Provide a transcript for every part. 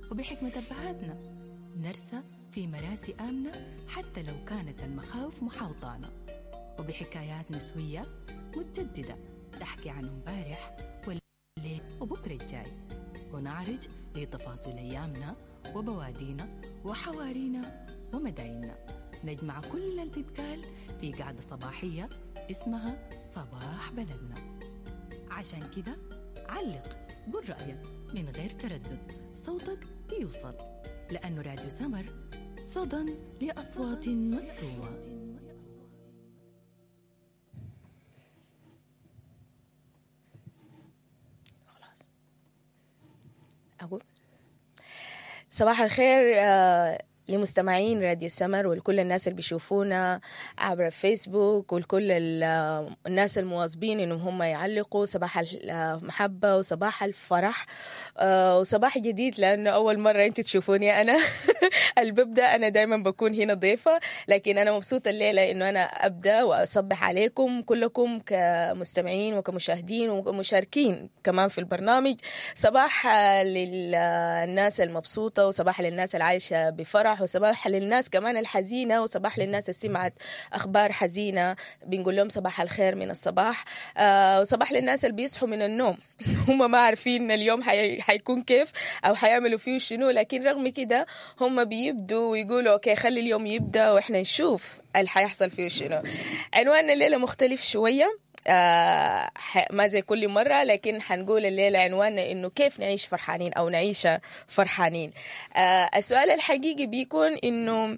وبحكمة أبهاتنا نرسى في مراسي آمنة حتى لو كانت المخاوف محاوطانا وبحكايات نسوية متجددة تحكي عن امبارح والليل وبكرة الجاي ونعرج لتفاصيل أيامنا وبوادينا وحوارينا ومدايننا نجمع كل اللي بيتقال في قعدة صباحية اسمها صباح بلدنا عشان كده علق قل رأيك من غير تردد صوتك بيوصل لأنه راديو سمر صدى لأصوات مكتومة أقول صباح الخير آه، لمستمعين راديو سمر ولكل الناس اللي بيشوفونا عبر الفيسبوك ولكل ال- آه، الناس المواظبين انهم هم يعلقوا صباح المحبة وصباح الفرح آه، وصباح جديد لانه اول مرة انت تشوفوني انا اللي ببدا انا دائما بكون هنا ضيفة لكن انا مبسوطة الليلة انه انا ابدا واصبح عليكم كلكم كمستمعين وكمشاهدين وكمشاركين كمان في البرنامج صباح آه، للناس المبسوطة وصباح للناس العايشة بفرح وصباح للناس كمان الحزينة وصباح للناس اللي سمعت أخبار حزينة بنقول لهم صباح الخير من الصباح آه وصباح للناس اللي بيصحوا من النوم هم ما عارفين اليوم حي... حيكون كيف أو حيعملوا فيه شنو لكن رغم كده هم بيبدوا ويقولوا أوكي خلي اليوم يبدأ وإحنا نشوف اللي حيحصل فيه شنو عنواننا الليلة مختلف شوية آه ح- ما زي كل مرة لكن حنقول الليلة عنواننا إنه كيف نعيش فرحانين أو نعيش فرحانين آه السؤال الحقيقي بيكون إنه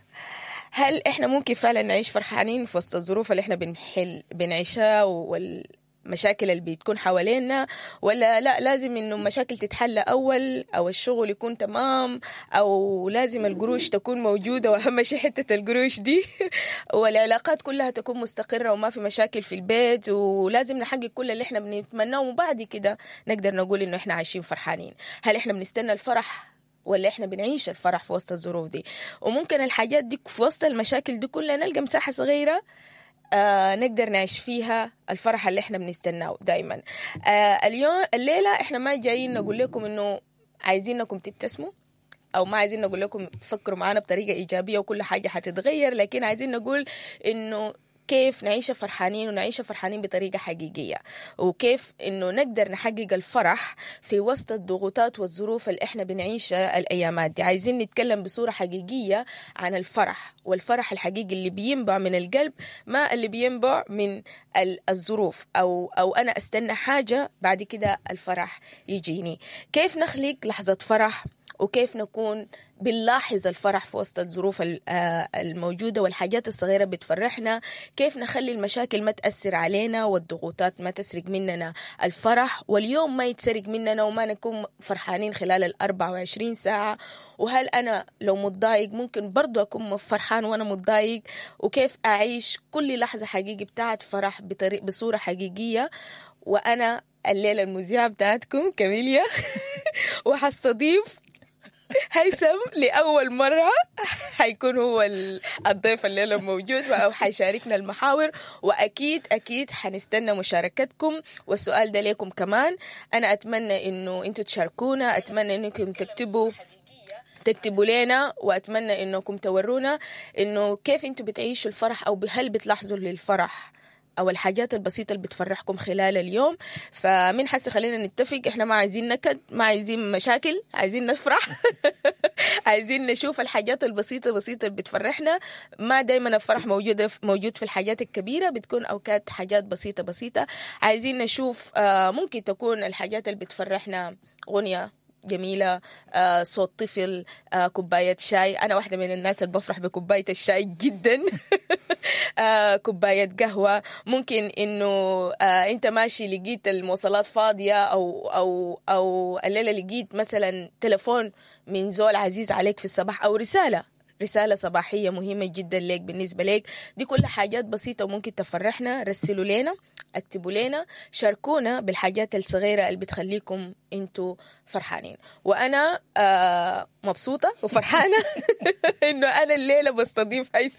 هل إحنا ممكن فعلا نعيش فرحانين في وسط الظروف اللي إحنا بنحل بنعيشها والمشاكل اللي بتكون حوالينا ولا لا لازم إنه المشاكل تتحل أول أو الشغل يكون تمام أو لازم القروش تكون موجودة وأهم شيء حتة القروش دي والعلاقات كلها تكون مستقرة وما في مشاكل في البيت ولازم نحقق كل اللي احنا بنتمناه وبعد كده نقدر نقول انه احنا عايشين فرحانين هل احنا بنستنى الفرح ولا احنا بنعيش الفرح في وسط الظروف دي وممكن الحاجات دي في وسط المشاكل دي كلها نلقى مساحة صغيرة آه نقدر نعيش فيها الفرح اللي احنا بنستناه دايما آه اليوم الليلة احنا ما جايين نقول لكم انه عايزينكم تبتسموا او ما عايزين نقول لكم تفكروا معنا بطريقه ايجابيه وكل حاجه حتتغير لكن عايزين نقول انه كيف نعيش فرحانين ونعيش فرحانين بطريقة حقيقية وكيف انه نقدر نحقق الفرح في وسط الضغوطات والظروف اللي احنا بنعيشها الايامات دي عايزين نتكلم بصورة حقيقية عن الفرح والفرح الحقيقي اللي بينبع من القلب ما اللي بينبع من ال- الظروف او او انا استنى حاجة بعد كده الفرح يجيني كيف نخلق لحظة فرح وكيف نكون بنلاحظ الفرح في وسط الظروف ال- آه الموجودة والحاجات الصغيرة بتفرحنا كيف نخلي المشاكل ما تأثر علينا والضغوطات ما تسرق مننا الفرح واليوم ما يتسرق مننا وما نكون فرحانين خلال ال 24 ساعة وهل أنا لو متضايق ممكن برضو أكون فرحان وأنا متضايق وكيف أعيش كل لحظة حقيقي بتاعت فرح بطريق بصورة حقيقية وأنا الليلة المذيعة بتاعتكم كاميليا وحستضيف هيثم لأول مرة حيكون هو ال- الضيف الليلة موجود أو حيشاركنا المحاور وأكيد أكيد حنستنى مشاركتكم والسؤال ده ليكم كمان أنا أتمنى إنه أنتوا تشاركونا أتمنى إنكم تكتبوا تكتبوا لنا واتمنى انكم تورونا انه كيف انتم بتعيشوا الفرح او هل بتلاحظوا للفرح او الحاجات البسيطه اللي بتفرحكم خلال اليوم فمن حسي خلينا نتفق احنا ما عايزين نكد ما عايزين مشاكل عايزين نفرح عايزين نشوف الحاجات البسيطه بسيطه اللي بتفرحنا ما دايما الفرح موجود موجود في الحاجات الكبيره بتكون اوقات حاجات بسيطه بسيطه عايزين نشوف آه، ممكن تكون الحاجات اللي بتفرحنا غنيه جميلة آه صوت طفل آه كوباية شاي أنا واحدة من الناس اللي بفرح بكوباية الشاي جدا آه كوباية قهوة ممكن إنه آه أنت ماشي لقيت المواصلات فاضية أو أو أو الليلة لقيت مثلا تلفون من زول عزيز عليك في الصباح أو رسالة رسالة صباحية مهمة جدا لك بالنسبة لك دي كل حاجات بسيطة وممكن تفرحنا رسلوا لنا اكتبوا لنا شاركونا بالحاجات الصغيرة اللي بتخليكم انتوا فرحانين وانا آه مبسوطة وفرحانة انه انا الليلة بستضيف هيثم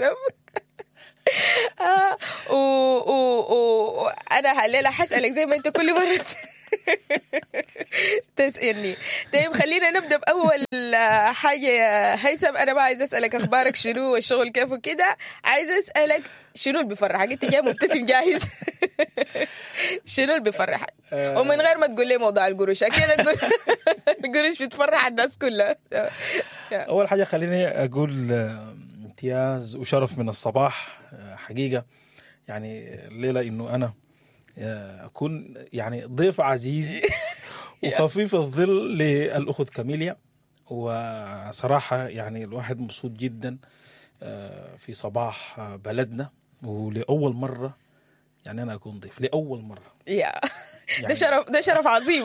آه و, و, و انا الليلة حسألك زي ما انت كل مرة تسألني طيب خلينا نبدا باول حاجه يا هيثم انا ما عايز اسالك اخبارك شنو والشغل كيف وكده عايز اسالك شنو اللي بيفرحك انت جاي مبتسم جاهز شنو اللي بيفرحك ومن غير ما تقول لي موضوع القروش اكيد القر- القروش بتفرح الناس كلها اول حاجه خليني اقول آه، امتياز وشرف من الصباح آه، حقيقه يعني الليله انه انا آه، اكون يعني ضيف عزيز وخفيف الظل للاخت كاميليا وصراحه يعني الواحد مبسوط جدا آه، في صباح آه، بلدنا ولاول مره يعني انا اكون ضيف لاول مره يا ده يعني شرف ده شرف عظيم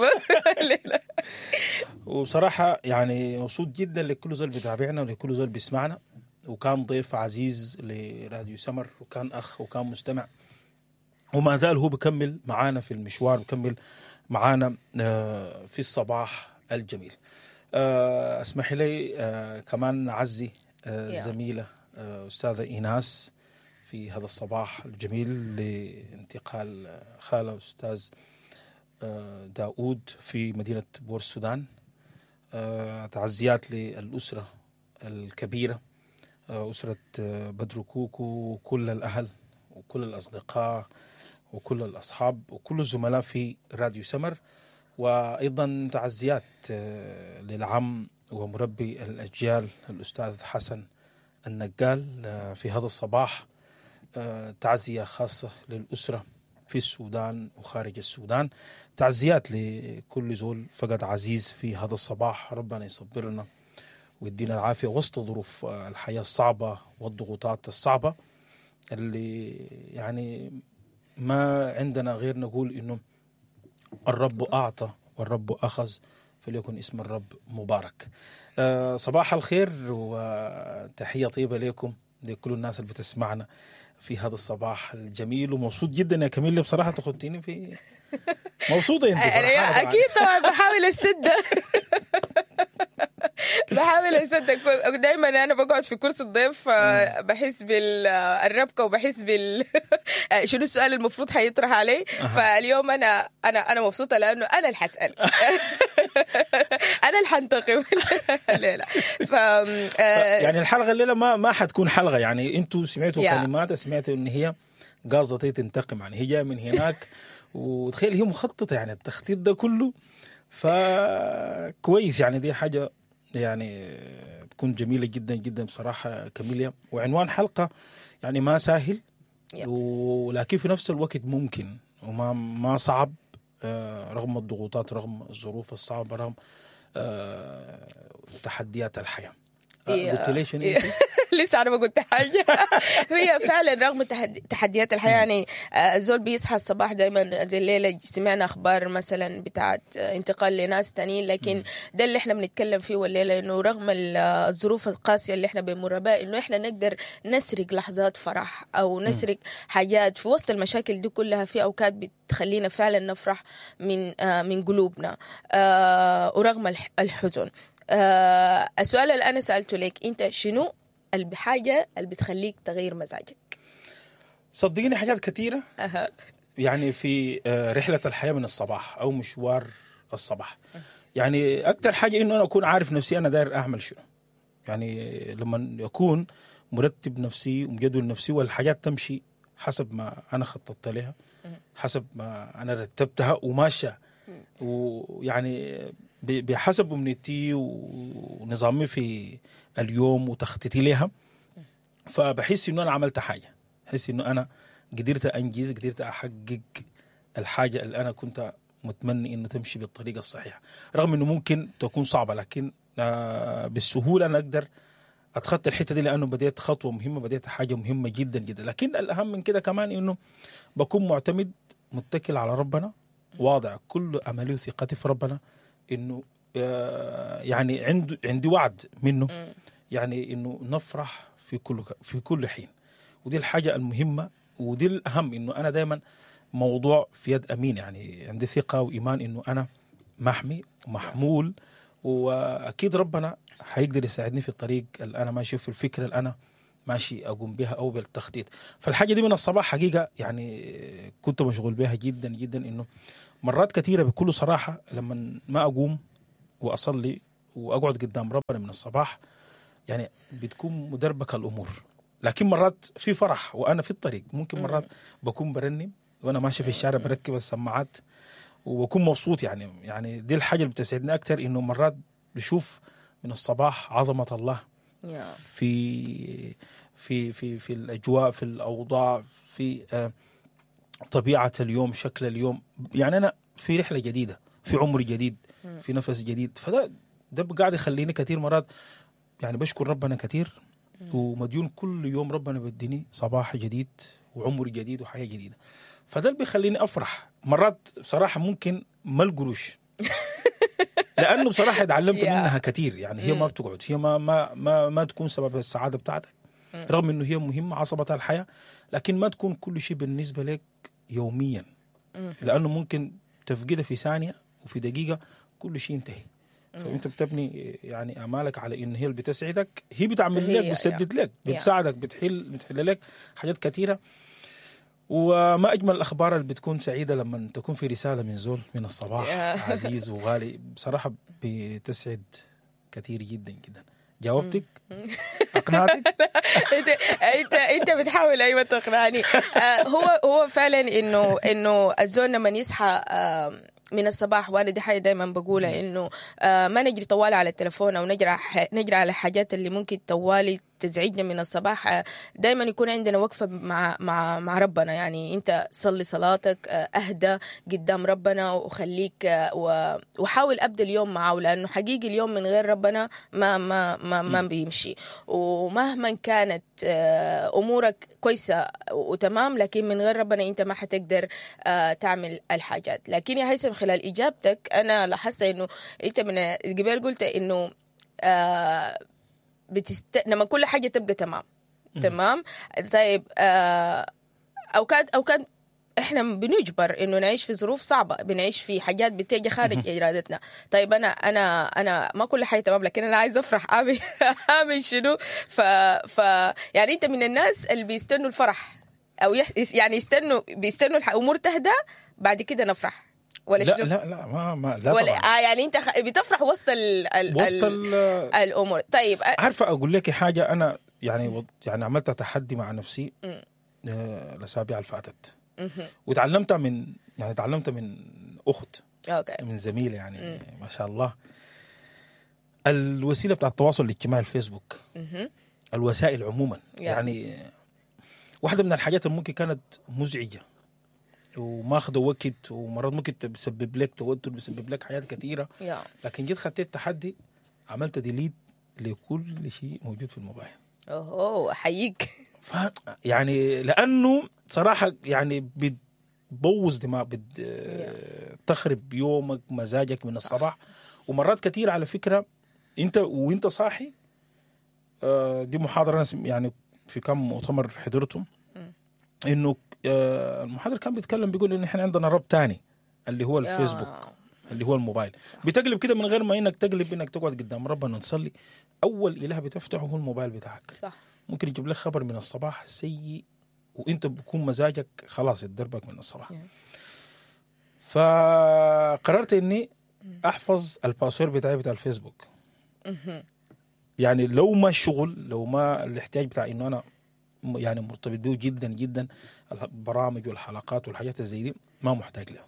وبصراحة يعني مبسوط جدا لكل زول بيتابعنا ولكل زول بيسمعنا وكان ضيف عزيز لراديو سمر وكان أخ وكان مستمع وما زال هو بكمل معانا في المشوار بكمل معانا آه، في الصباح الجميل آه، اسمح لي آه، كمان نعزي آه، يا. زميلة آه، أستاذة إيناس في هذا الصباح الجميل لانتقال آه، خالة أستاذ آه، داود في مدينة بور السودان آه، تعزيات للأسرة الكبيرة آه، أسرة آه، بدر كوكو وكل الأهل وكل الأصدقاء وكل الأصحاب وكل الزملاء في راديو سمر وأيضا تعزيات آه، للعم ومربي الأجيال الأستاذ حسن النقال آه، في هذا الصباح آه، تعزية خاصة للأسرة في السودان وخارج السودان تعزيات لكل زول فقد عزيز في هذا الصباح ربنا يصبرنا ويدينا العافية وسط ظروف آه، الحياة الصعبة والضغوطات الصعبة اللي يعني ما عندنا غير نقول إنه الرب أعطى والرب أخذ فليكن اسم الرب مبارك آه، صباح الخير وتحية طيبة لكم لكل الناس اللي بتسمعنا في هذا الصباح الجميل ومبسوط جدا يا كميل بصراحة تخطيني في مبسوطة انت فرحانة طبعاً. اكيد طبعا بحاول اسد بحاول اسد دايما انا بقعد في كرسي الضيف آه، بحس بالربكه وبحس بال شنو السؤال المفروض حيطرح علي فاليوم انا انا انا مبسوطه لانه انا اللي حسال انا اللي حنتقم لا لا ف آه، يعني الحلقة الليلة ما ما حتكون حلقة يعني انتوا سمعتوا يا. كلمات سمعتوا ان هي قاصدة تنتقم يعني هي جاية من هناك وتخيل هي مخططة يعني التخطيط ده كله فكويس يعني دي حاجة يعني تكون جميلة جدا جدا بصراحة كاميليا وعنوان حلقة يعني ما سهل يب. ولكن في نفس الوقت ممكن وما ما صعب آه، رغم الضغوطات رغم الظروف الصعبة رغم آه، تحديات الحياة آه، يا. قلت ليش شنو يا. انت؟ لسه انا ما قلت حاجه هي فعلا رغم تحد- تحديات الحياه يعني آه، الزول بيصحى الصباح دائما زي الليله سمعنا اخبار مثلا بتاعت آه، انتقال لناس تانيين لكن ده اللي احنا بنتكلم فيه والليله انه رغم ال- آه، الظروف القاسيه اللي احنا بنمر بها انه احنا نقدر نسرق لحظات فرح او نسرق حاجات في وسط المشاكل دي كلها في اوقات بتخلينا فعلا نفرح من آه، من قلوبنا آه، ورغم الح- الحزن آه، السؤال اللي انا سالته لك انت شنو الحاجه اللي بتخليك تغير مزاجك صدقيني حاجات كثيرة أها. يعني في آه، رحلة الحياة من الصباح أو مشوار الصباح يعني أكثر حاجة إنه أنا أكون عارف نفسي أنا داير أعمل شنو يعني لما أكون مرتب نفسي ومجدول نفسي والحاجات تمشي حسب ما أنا خططت لها حسب ما أنا رتبتها وماشية ويعني ب- بحسب أمنيتي ونظامي في اليوم وتخطيطي لها فبحس إنه أنا عملت حاجة بحس إنه أنا قدرت انجز قدرت احقق الحاجه اللي انا كنت متمني انه تمشي بالطريقه الصحيحه رغم انه ممكن تكون صعبه لكن آه، بالسهوله انا اقدر اتخطى الحته دي لانه بديت خطوه مهمه بديت حاجه مهمه جدا جدا لكن الاهم من كده كمان انه بكون معتمد متكل على ربنا واضع كل املي وثقتي في ربنا انه آه، يعني عنده عندي وعد منه يعني انه نفرح في كل في كل حين ودي الحاجه المهمه ودي الاهم انه انا دائما موضوع في يد امين يعني عندي ثقه وايمان انه انا محمي ومحمول واكيد ربنا حيقدر يساعدني في الطريق اللي انا ماشي في الفكره اللي انا ماشي اقوم بها او بالتخطيط فالحاجه دي من الصباح حقيقه يعني كنت مشغول بها جدا جدا انه مرات كثيره بكل صراحه لما ما اقوم واصلي واقعد قدام ربنا من الصباح يعني بتكون مدربكه الامور لكن مرات في فرح وانا في الطريق ممكن مرات بكون برنم وانا ماشي في الشارع بركب السماعات وبكون مبسوط يعني يعني دي الحاجه اللي بتسعدني اكثر انه مرات بشوف من الصباح عظمه الله يا. في في في في الاجواء في الاوضاع في آه، طبيعه اليوم شكل اليوم يعني انا في رحله جديده في عمر جديد في نفس جديد فده ده قاعد يخليني كثير مرات يعني بشكر ربنا كثير ومديون كل يوم ربنا بديني صباح جديد وعمر جديد وحياه جديده فده اللي بيخليني افرح مرات بصراحه ممكن ما القروش لانه بصراحه اتعلمت يا. منها كثير يعني هي ما بتقعد هي ما ما ما, ما تكون سبب السعاده بتاعتك رغم انه هي مهمه عصبه الحياه لكن ما تكون كل شيء بالنسبه لك يوميا لانه ممكن تفقدها في ثانيه وفي دقيقه كل شيء ينتهي فانت بتبني يعني امالك على ان هي اللي بتسعدك هي بتعمل هي- لك بتسدد لك يا. بتساعدك بتحل بتحل لك حاجات كثيره وما اجمل الاخبار اللي بتكون سعيده لما تكون في رساله من زول من الصباح يا. عزيز وغالي بصراحه بتسعد كثير جدا جدا جاوبتك اقنعتك انت انت انت بتحاول ايوه تقنعني آه، هو هو فعلا انه انه الزول لما يصحى آه، من الصباح وانا دي حاجه دائما بقولها انه آه، ما نجري طوال على التليفون او نجري ح- نجري على الحاجات اللي ممكن طوالي تزعجنا من الصباح دائما يكون عندنا وقفه مع مع مع ربنا يعني انت صلي صلاتك آه، اهدى قدام ربنا وخليك آه، و- وحاول ابدا اليوم معه لانه حقيقي اليوم من غير ربنا ما ما ما, ما بيمشي ومهما كانت آه، امورك كويسه وتمام لكن من غير ربنا انت ما حتقدر آه، تعمل الحاجات لكن يا هيثم خلال اجابتك انا لاحظت انه انت من قبل قلت انه آه، بتست... لما كل حاجه تبقى تمام تمام طيب آه، اوقات اوقات احنا بنجبر انه نعيش في ظروف صعبه بنعيش في حاجات بتيجي خارج ارادتنا طيب انا انا انا ما كل حاجه تمام لكن انا عايز افرح اعمل اعمل شنو ف ف يعني انت من الناس اللي بيستنوا الفرح او يح... يعني يستنوا بيستنوا الامور تهدى بعد كده نفرح ولا لا شنو لا لا ما ما لا ولا طبعا آه يعني انت خ... بتفرح وسط ال... ال... وسط ال... ال- الامور طيب آه، عارفه اقول لك حاجه انا يعني وض- يعني عملت تحدي مع نفسي آه، الاسابيع اللي فاتت مهم. وتعلمتها من يعني تعلمتها من اخت اوكي من زميله يعني ما شاء الله الوسيله بتاع التواصل الاجتماعي الفيسبوك مهم. الوسائل عموما يا. يعني واحده من الحاجات اللي ممكن كانت مزعجه وماخذه وقت ومرات ممكن تسبب لك توتر بيسبب لك حاجات كثيره يا لكن جيت خدت تحدي عملت ديليت لكل شيء موجود في الموبايل اوه احييك ف يعني لانه صراحه يعني بتبوظ دماغ بت تخرب يومك مزاجك من الصباح ومرات كثير على فكره انت وانت صاحي آه، دي محاضره انا سم- يعني في كم مؤتمر حضرتهم انه آه، المحاضر كان بيتكلم بيقول ان احنا عندنا رب تاني اللي هو يا. الفيسبوك اللي هو الموبايل بتقلب كده من غير ما انك تقلب انك تقعد قدام ربنا تصلي اول اله بتفتحه هو الموبايل بتاعك صح ممكن يجيب لك خبر من الصباح سيء وانت بكون مزاجك خلاص يتدربك من الصباح Yeah. فقررت اني احفظ الباسورد بتاعي بتاع الفيسبوك مهم. يعني لو ما الشغل لو ما الاحتياج بتاع انه انا م- يعني مرتبط به جدا جدا البرامج والحلقات والحاجات اللي زي دي ما محتاج لها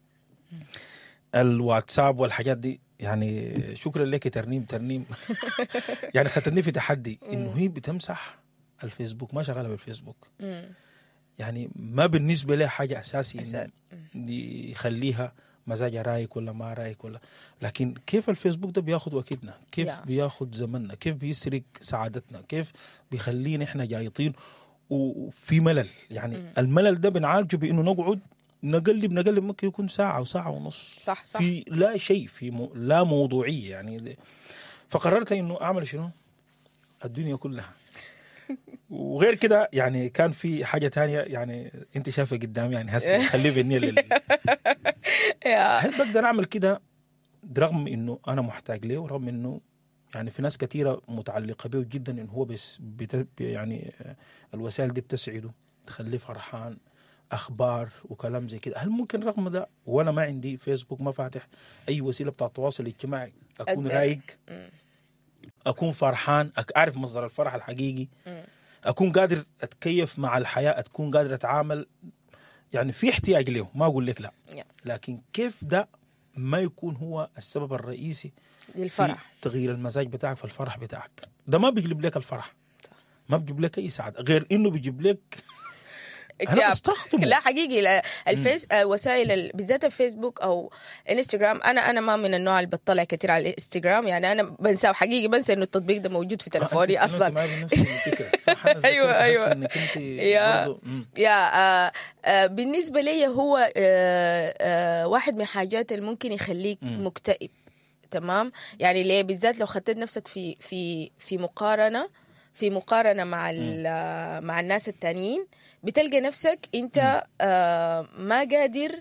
الواتساب والحاجات دي يعني شكرا لك ترنيم ترنيم يعني خدتني في تحدي انه هي بتمسح الفيسبوك ما شغاله بالفيسبوك مم. يعني ما بالنسبه لها حاجه اساسي أساس. إنه دي يخليها مزاجها رايق ولا ما رايق ولا لكن كيف الفيسبوك ده بياخد وقتنا كيف يا صح. بياخد زمننا كيف بيسرق سعادتنا كيف بيخلينا احنا جايطين و- وفي ملل يعني الملل ده بنعالجه بانه نقعد نقلب نقلب ممكن يكون ساعه وساعه ونص صح صح في لا شيء في مو لا موضوعيه يعني ده. فقررت انه اعمل شنو؟ الدنيا كلها وغير كده يعني كان في حاجه تانية يعني انت شايفه قدامي يعني هسه خليه بيني لل... يا هل بقدر اعمل كده رغم انه انا محتاج له ورغم انه يعني في ناس كثيره متعلقه به جدا ان هو بس بت يعني الوسائل دي بتسعده تخليه فرحان اخبار وكلام زي كده هل ممكن رغم ده وانا ما عندي فيسبوك ما فاتح اي وسيله بتاع التواصل الاجتماعي اكون أقدر. رايق مم. اكون فرحان أك- اعرف مصدر الفرح الحقيقي مم. اكون قادر اتكيف مع الحياه اكون قادر اتعامل يعني في احتياج له ما اقول لك لا Yeah. لكن كيف ده ما يكون هو السبب الرئيسي للفرح في تغيير المزاج بتاعك في الفرح بتاعك ده ما بيجلب لك الفرح ما بيجيب لك اي سعاده غير انه بيجيب لك انا اكتئاب. بستخدمه لا حقيقي لا الفيس آه، وسائل ال- بالذات الفيسبوك او انستغرام انا انا ما من النوع اللي بطلع كثير على الانستغرام يعني انا بنساه حقيقي بنسى انه التطبيق ده موجود في تلفوني أنت اصلا معي بنفس الفكره صح انا أيوة، ذكرت أيوة. هسه انك انت يا- برضو- مم. يا آه آه بالنسبة لي هو آه آه واحد من الحاجات اللي ممكن يخليك مم. مكتئب تمام يعني ليه بالذات لو خطيت نفسك في في في مقارنة في مقارنة مع ال- مع الناس التانيين بتلقى نفسك انت آه ما قادر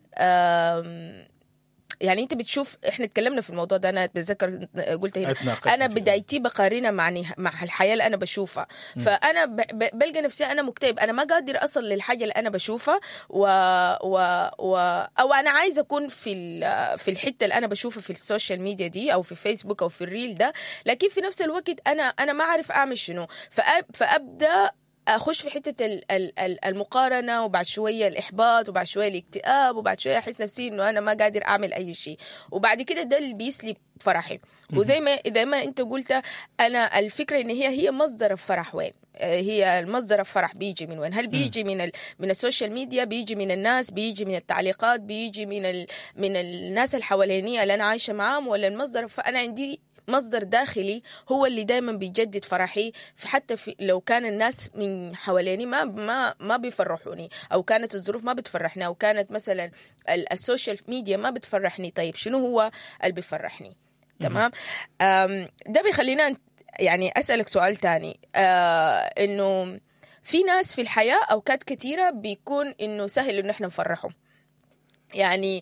آم، يعني انت بتشوف احنا اتكلمنا في الموضوع ده انا بتذكر قلت هنا اتناقشنا انا فيه. بدايتي بقارنها مع نه- مع الحياه اللي انا بشوفها فانا ب- ب- بلقى نفسي انا مكتئب انا ما قادر اصل للحاجه اللي انا بشوفها و... و... و... او انا عايزه اكون في ال... في الحته اللي انا بشوفها في السوشيال ميديا دي او في فيسبوك او في الريل ده لكن في نفس الوقت انا انا ما اعرف اعمل شنو فأب... فابدا اخش في حته ال- ال- ال- المقارنه وبعد شويه الاحباط وبعد شويه الاكتئاب وبعد شويه احس نفسي انه انا ما قادر اعمل اي شيء وبعد كده ده اللي بيسلب فرحي وزي ما زي ما انت قلت انا الفكره ان هي هي مصدر الفرح وين آه، هي المصدر الفرح بيجي من وين هل بيجي من ال... من السوشيال ميديا بيجي من الناس بيجي من التعليقات بيجي من ال... من الناس الحوالينيه اللي انا عايشه معاهم ولا المصدر فانا عندي مصدر داخلي هو اللي دائما بيجدد فرحي في حتى في لو كان الناس من حواليني ما ما ما بيفرحوني او كانت الظروف ما بتفرحني او كانت مثلا ال- السوشيال ميديا ما بتفرحني طيب شنو هو اللي بيفرحني تمام أم، ده بيخلينا ن- يعني اسالك سؤال تاني آه انه في ناس في الحياه اوقات كثيره بيكون انه سهل انه احنا نفرحهم يعني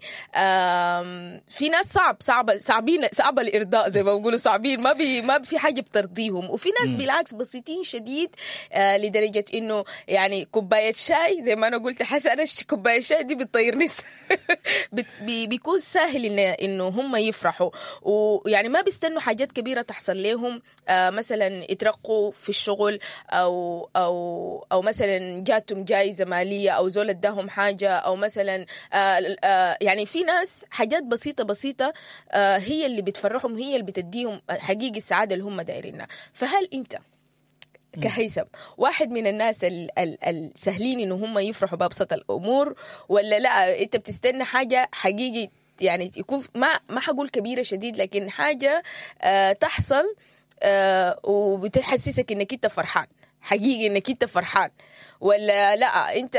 آم، في ناس صعب صعب صعبين صعب الارضاء زي ما بيقولوا صعبين ما بي ما في حاجه بترضيهم وفي ناس بالعكس بسيطين شديد آه لدرجه انه يعني كوبايه شاي زي ما انا قلت حسنا كوبايه شاي دي بتطيرني بت بي بيكون سهل إن انه هم يفرحوا ويعني ما بيستنوا حاجات كبيره تحصل لهم آه مثلا يترقوا في الشغل او او او مثلا جاتهم جائزه ماليه او زول اداهم حاجه او مثلا آه آه يعني في ناس حاجات بسيطه بسيطه آه هي اللي بتفرحهم هي اللي بتديهم حقيقي السعاده اللي هم دايرينها فهل انت كهيثم واحد من الناس ال- ال- السهلين انه هم يفرحوا بابسط الامور ولا لا انت بتستنى حاجه حقيقي يعني يكون ما ما حقول كبيره شديد لكن حاجه آه تحصل آه وبتحسسك انك انت فرحان حقيقي انك انت فرحان ولا لا انت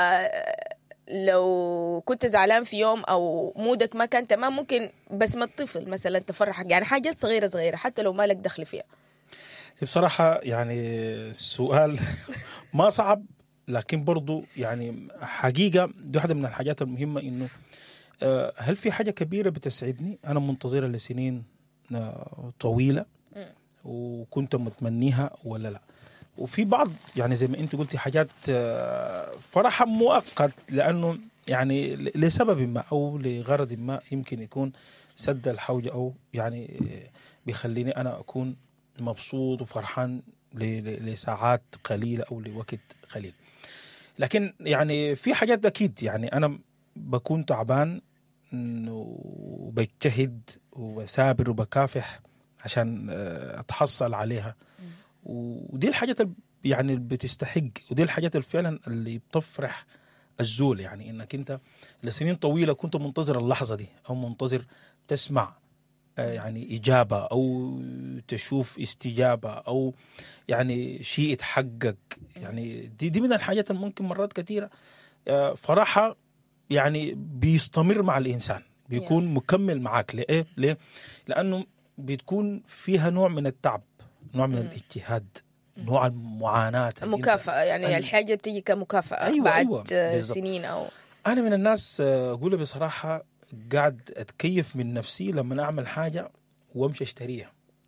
لو كنت زعلان في يوم او مودك ما كان تمام ممكن بس ما الطفل مثلا تفرحك يعني حاجات صغيره صغيره حتى لو ما لك دخل فيها بصراحة يعني السؤال ما صعب لكن برضو يعني حقيقة دي واحدة من الحاجات المهمة إنه آه، هل في حاجة كبيرة بتسعدني أنا منتظرها لسنين آه، طويلة وكنت متمنيها ولا لا وفي بعض يعني زي ما انت قلتي حاجات آه، فرحها مؤقت لانه يعني ل- لسبب ما او لغرض ما يمكن يكون سد الحوجه او يعني آه، بيخليني انا اكون مبسوط وفرحان ل- ل- لساعات قليله او لوقت قليل لكن يعني في حاجات اكيد يعني انا بكون تعبان إنه وبجتهد وبثابر وبكافح عشان آه، اتحصل عليها ودي الحاجات اللي يعني اللي بتستحق ودي الحاجات اللي فعلا اللي بتفرح الزول يعني انك انت لسنين طويله كنت منتظر اللحظه دي او منتظر تسمع آه، يعني اجابه او تشوف استجابه او يعني شيء يتحقق يعني دي دي من الحاجات اللي ممكن مرات كثيره آه، فرحها يعني بيستمر مع الانسان بيكون مكمل معك ليه؟ ليه؟ لانه بتكون فيها نوع من التعب نوع من الاجتهاد نوع المعاناه اللي أنت- مكافأة يعني أيوة. الحاجة بتيجي كمكافأة أيوة، بعد أيوة، آه، بالضبط. سنين أو انا من الناس آه، اقول بصراحه قاعد اتكيف من نفسي لما اعمل حاجه وامشي اشتريها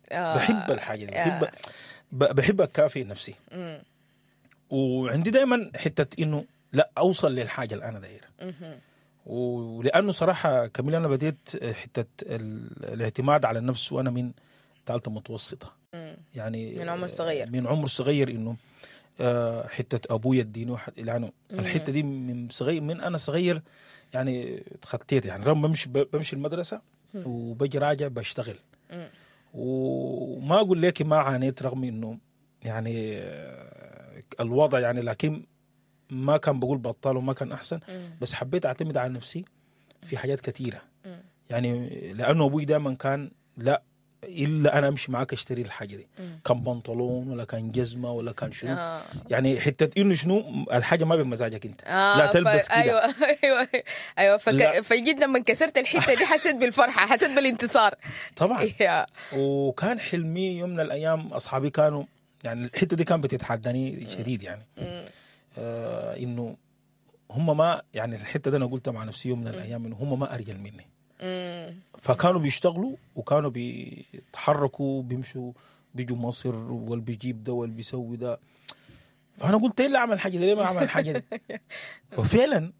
آه. بحب الحاجه دي آه. بحب ب- بحب اكافئ نفسي مم. وعندي دائما حته انه لا اوصل للحاجه اللي انا دايرها مهم. ولانه صراحه كميل انا بديت حته ال- الاعتماد على النفس وانا من ثالثه متوسطه مم. يعني من عمر صغير. من عمر صغير انه آه، حته ابويا اديني واحد يعني الحته دي من صغير من انا صغير يعني اتخطيت يعني رغم بمشي بمشي المدرسه وبجي راجع بشتغل مم. وما اقول لك ما عانيت رغم انه يعني آه، الوضع يعني لكن ما كان بقول بطال وما كان احسن مم. بس حبيت اعتمد على نفسي في حاجات كثيره مم. يعني لانه ابوي دائما كان لا الا انا امشي معاك اشتري الحاجه دي مم. كان بنطلون ولا كان جزمه ولا كان شنو آه. يعني حته انه شنو الحاجه ما بمزاجك انت آه لا تلبس ف... كده ايوه ايوه ايوه فك... لا. فجيت لما كسرت الحته دي حسيت بالفرحه حسيت بالانتصار طبعا يا وكان حلمي يوم من الايام اصحابي كانوا يعني الحته دي كانت بتتحداني شديد يعني مم. آه انه هم ما يعني الحته دي انا قلتها مع نفسي يوم من الايام انه هم ما ارجل مني مم. فكانوا بيشتغلوا وكانوا بيتحركوا بيمشوا بيجوا مصر واللي بيجيب ده واللي بيسوي ده فانا قلت ايه اللي اعمل حاجه دي ليه ما اعمل الحاجه دي وفعلا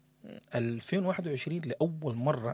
2021 لاول مره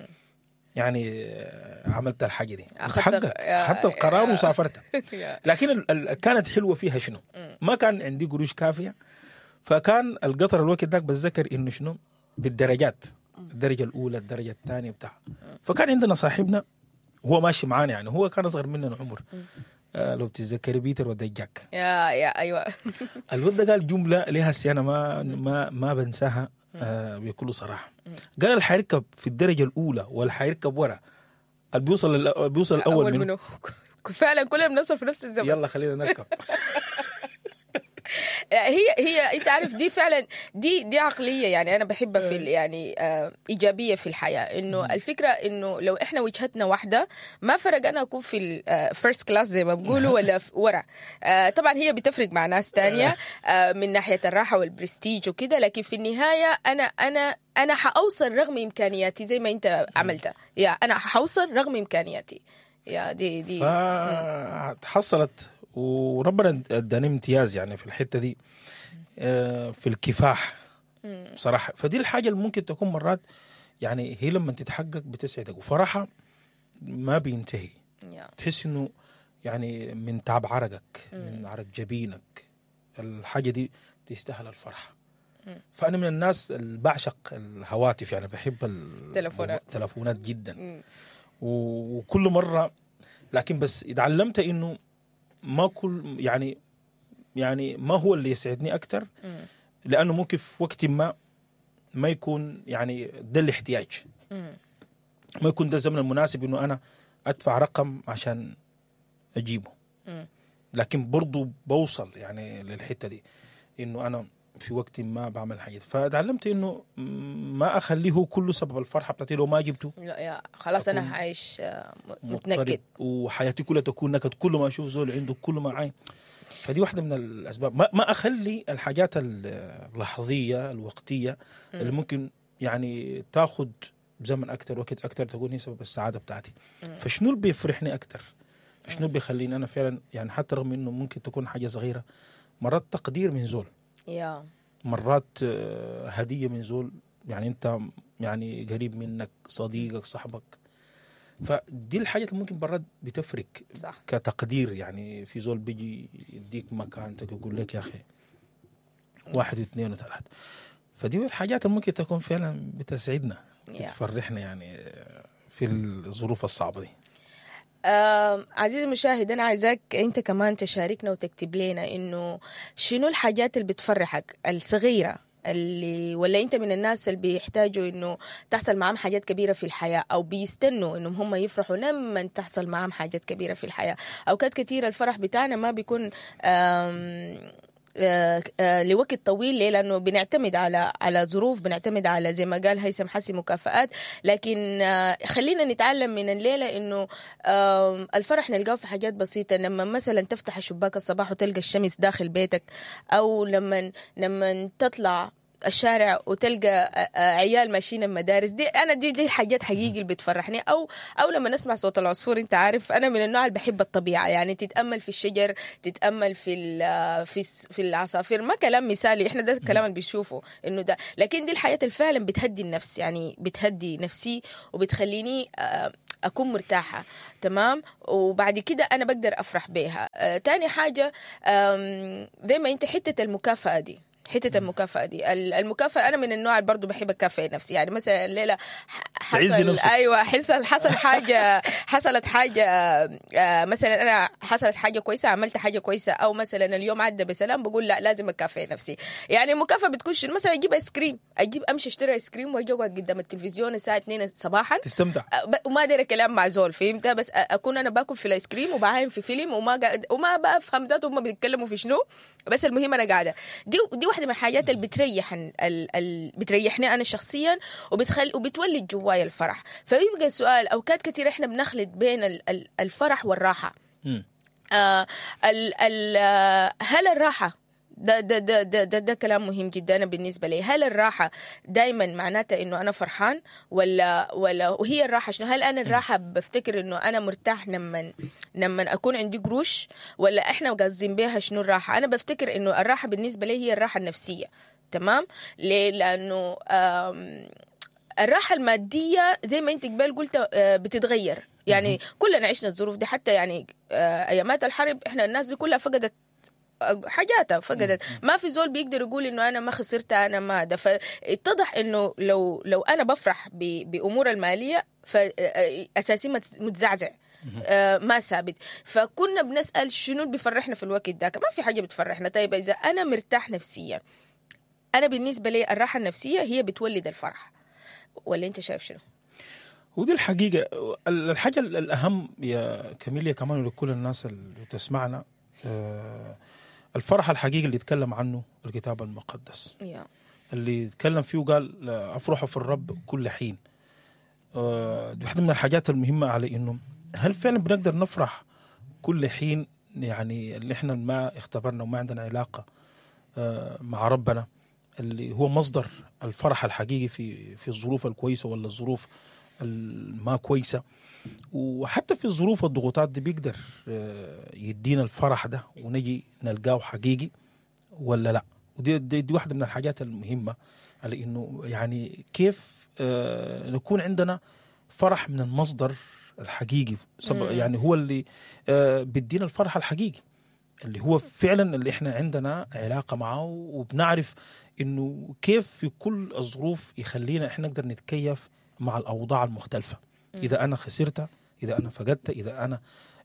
يعني آه، عملت الحاجه دي أخدت- اتحقق يا- اخذت القرار يا- وسافرت يا. لكن ال- ال- كانت حلوه فيها شنو ما كان عندي قروش كافيه فكان القطر الوقت ذاك بتذكر انه شنو بالدرجات الدرجه الاولى الدرجه الثانيه بتاع فكان عندنا صاحبنا هو ماشي معانا يعني هو كان اصغر مننا عمر آه لو بتتذكري بيتر ودجاك يا يا ايوه الولد ده قال جمله لها هسه انا ما ما ما بنساها آه بكل صراحه قال اللي حيركب في الدرجه الاولى واللي حيركب ورا اللي بيوصل اللي بيوصل الاول اول منه منه فعلا كلنا بنوصل في نفس الزمن يلا خلينا نركب هي هي انت عارف دي فعلا دي دي عقليه يعني انا بحبها في ال- يعني آه ايجابيه في الحياه انه الفكره انه لو احنا وجهتنا واحده ما فرق انا اكون في الفيرست كلاس زي ما بقولوا ولا في ورا آه طبعا هي بتفرق مع ناس تانية آه من ناحيه الراحه والبرستيج وكده لكن في النهايه انا انا انا حاوصل رغم امكانياتي زي ما انت عملتها يا انا حوصل رغم امكانياتي يا دي دي فتحصلت وربنا اداني امتياز يعني في الحته دي آه، في الكفاح بصراحه فدي الحاجه اللي ممكن تكون مرات يعني هي لما تتحقق بتسعدك وفرحها ما بينتهي يا. تحس انه يعني من تعب عرقك من عرق جبينك الحاجه دي تستاهل الفرحه فانا من الناس اللي بعشق الهواتف يعني بحب تلفونات. التلفونات جدا مم. و- وكل مره لكن بس اتعلمت انه ما كل يعني يعني ما هو اللي يسعدني اكثر مم. لانه ممكن في وقت ما ما يكون يعني ده الاحتياج مم. ما يكون ده الزمن المناسب انه انا ادفع رقم عشان اجيبه مم. لكن برضو بوصل يعني للحته دي انه انا في وقت ما بعمل حاجه فتعلمت انه ما اخليه هو كله سبب الفرحه بتاعتي لو ما جبته لا يا خلاص انا أكون عايش آه، م- مضطرب متنكد وحياتي كلها تكون نكد كل ما اشوف زول عنده كل ما عين فدي واحده من الاسباب ما, ما اخلي الحاجات اللحظيه الوقتيه اللي ممكن يعني تاخذ زمن اكثر وقت اكثر تكون هي سبب السعاده بتاعتي فشنو اللي بيفرحني اكثر شنو اللي بيخليني انا فعلا يعني حتى رغم انه ممكن تكون حاجه صغيره مرات تقدير من زول يا مرات آه، هديه من زول يعني انت يعني قريب منك صديقك صاحبك فدي الحاجات اللي ممكن مرات بتفرق صح كتقدير يعني في زول بيجي يديك مكانتك يقول لك يا اخي واحد واثنين وثلاث فدي الحاجات اللي ممكن تكون فعلا بتسعدنا يا. بتفرحنا يعني في الظروف الصعبه دي آه عزيزي المشاهد انا عايزاك انت كمان تشاركنا وتكتب لنا انه شنو الحاجات اللي بتفرحك الصغيره اللي ولا انت من الناس اللي بيحتاجوا انه تحصل معهم حاجات كبيره في الحياه او بيستنوا انهم هم يفرحوا لما تحصل معهم حاجات كبيره في الحياه اوقات كثيره الفرح بتاعنا ما بيكون آم آه، آه، لوقت طويل ليه؟ لانه بنعتمد على على ظروف بنعتمد على زي ما قال هيثم حسي مكافآت لكن آه، خلينا نتعلم من الليله انه آم، الفرح نلقاه في حاجات بسيطه لما مثلا تفتح الشباك الصباح وتلقى الشمس داخل بيتك او لما لما تطلع الشارع وتلقى آه، آه، عيال ماشيين المدارس دي انا دي دي حاجات حقيقي اللي بتفرحني او او لما نسمع صوت العصفور انت عارف انا من النوع اللي بحب الطبيعه يعني تتامل في الشجر تتامل في ال- في الس- في العصافير ما كلام مثالي احنا ده الكلام اللي بنشوفه انه ده لكن دي الحياه اللي فعلا بتهدي النفس يعني بتهدي نفسي وبتخليني آه، اكون مرتاحه تمام وبعد كده انا بقدر افرح بيها آه، تاني حاجه آم، زي ما انت حته المكافاه دي حته المكافاه دي ال- المكافاه انا من النوع اللي برضه بحب اكافئ نفسي يعني مثلا الليله ح- تعزي حصل نفسك. ايوه حصل حصل حاجه حصلت حاجه آه، مثلا انا حصلت حاجه كويسه عملت حاجه كويسه او مثلا اليوم عدى بسلام بقول لا لازم اكافئ نفسي يعني المكافاه بتكون شنو؟ مثلا اجيب ايس كريم اجيب امشي اشتري ايس كريم واجي اقعد قدام التلفزيون الساعه 2 صباحا تستمتع ب- وما داير كلام مع زول فهمت بس أ- اكون انا باكل في الايس كريم وبعاين في فيلم وما قاعد وما بفهم ذاته هم بيتكلموا في شنو بس المهم انا قاعده دي دي واحده من الحاجات اللي بتريح ال... ال... بتريحني انا شخصيا وبتخل وبتولد جواي الفرح فيبقى السؤال اوقات كثير احنا بنخلط بين ال... ال- الفرح والراحه مم. آه ال ال آه، هل الراحة ده ده ده ده, ده, ده كلام مهم جدا أنا بالنسبة لي هل الراحة دائما معناتها إنه أنا فرحان ولا ولا وهي الراحة شنو هل أنا الراحة بفتكر إنه أنا مرتاح لما لما أكون عندي قروش ولا إحنا قاصدين بيها شنو الراحة أنا بفتكر إنه الراحة بالنسبة لي هي الراحة النفسية تمام ليه لأنه آم، الراحة المادية زي ما انت قبل قلت آه، بتتغير يعني كلنا عشنا الظروف دي حتى يعني آه، ايامات الحرب احنا الناس دي كلها فقدت آه، حاجاتها فقدت ما في زول بيقدر يقول انه انا ما خسرت انا ما ده فاتضح انه لو لو انا بفرح ب- بامور الماليه فاساسي متزعزع آه، ما ثابت فكنا بنسال شنو اللي بيفرحنا في الوقت ده ما في حاجه بتفرحنا طيب اذا انا مرتاح نفسيا انا بالنسبه لي الراحه النفسيه هي بتولد الفرح ولا انت شايف شنو؟ ودي الحقيقة ال- الحاجة ال- الأهم يا كاميليا كمان ولكل الناس اللي تسمعنا آه، الفرح الحقيقي اللي يتكلم عنه الكتاب المقدس يا اللي يتكلم فيه وقال آه، أفرحوا في الرب كل حين آه، دي واحدة من الحاجات المهمة على إنه هل فعلا بنقدر نفرح كل حين يعني اللي احنا ما اختبرنا وما عندنا علاقة آه، مع ربنا اللي هو مصدر الفرح الحقيقي في في الظروف الكويسة ولا الظروف الما كويسة وحتى في الظروف والضغوطات دي بيقدر آه، يدينا الفرح ده ونجي نلقاه حقيقي ولا لا ودي دي, دي واحدة من الحاجات المهمة على انه يعني كيف آه، نكون عندنا فرح من المصدر الحقيقي سب- مم. يعني هو اللي آه، بيدينا الفرح الحقيقي اللي هو فعلا اللي احنا عندنا علاقة معه وبنعرف انه كيف في كل الظروف يخلينا احنا نقدر نتكيف مع الاوضاع المختلفة اذا انا خسرت اذا انا فقدت اذا انا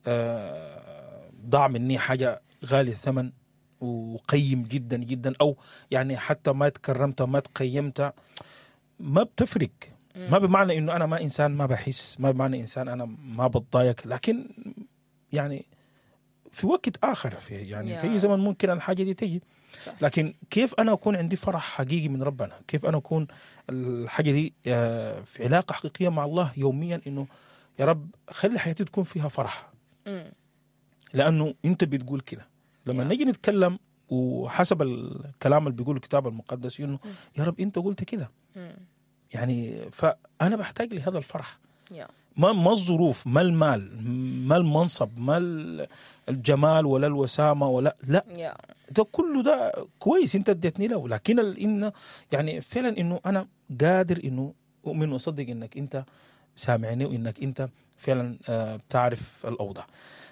آه، ضاع مني حاجة غالية الثمن وقيم جدا جدا او يعني حتى ما تكرمت ما تقيمت ما بتفرق ما بمعنى انه انا ما انسان ما بحس ما بمعنى انسان انا ما بتضايق لكن يعني في وقت اخر في يعني يا. في اي زمن ممكن الحاجه دي تيجي صح. لكن كيف انا اكون عندي فرح حقيقي من ربنا كيف انا اكون الحاجه دي آه، في علاقه حقيقيه مع الله يوميا انه يا رب خلي حياتي تكون فيها فرح مم. لانه انت بتقول كده لما يا. نيجي نتكلم وحسب الكلام اللي بيقوله الكتاب المقدس انه يا رب انت قلت كده مم. يعني فانا بحتاج لهذا الفرح يا ما ما الظروف ما المال ما المنصب ما ال- الجمال ولا الوسامه ولا لا يا ده كله ده كويس انت اديتني له لكن ال- ان يعني فعلا انه انا قادر انه اؤمن واصدق انك انت سامعني وانك انت فعلا آه، بتعرف الاوضاع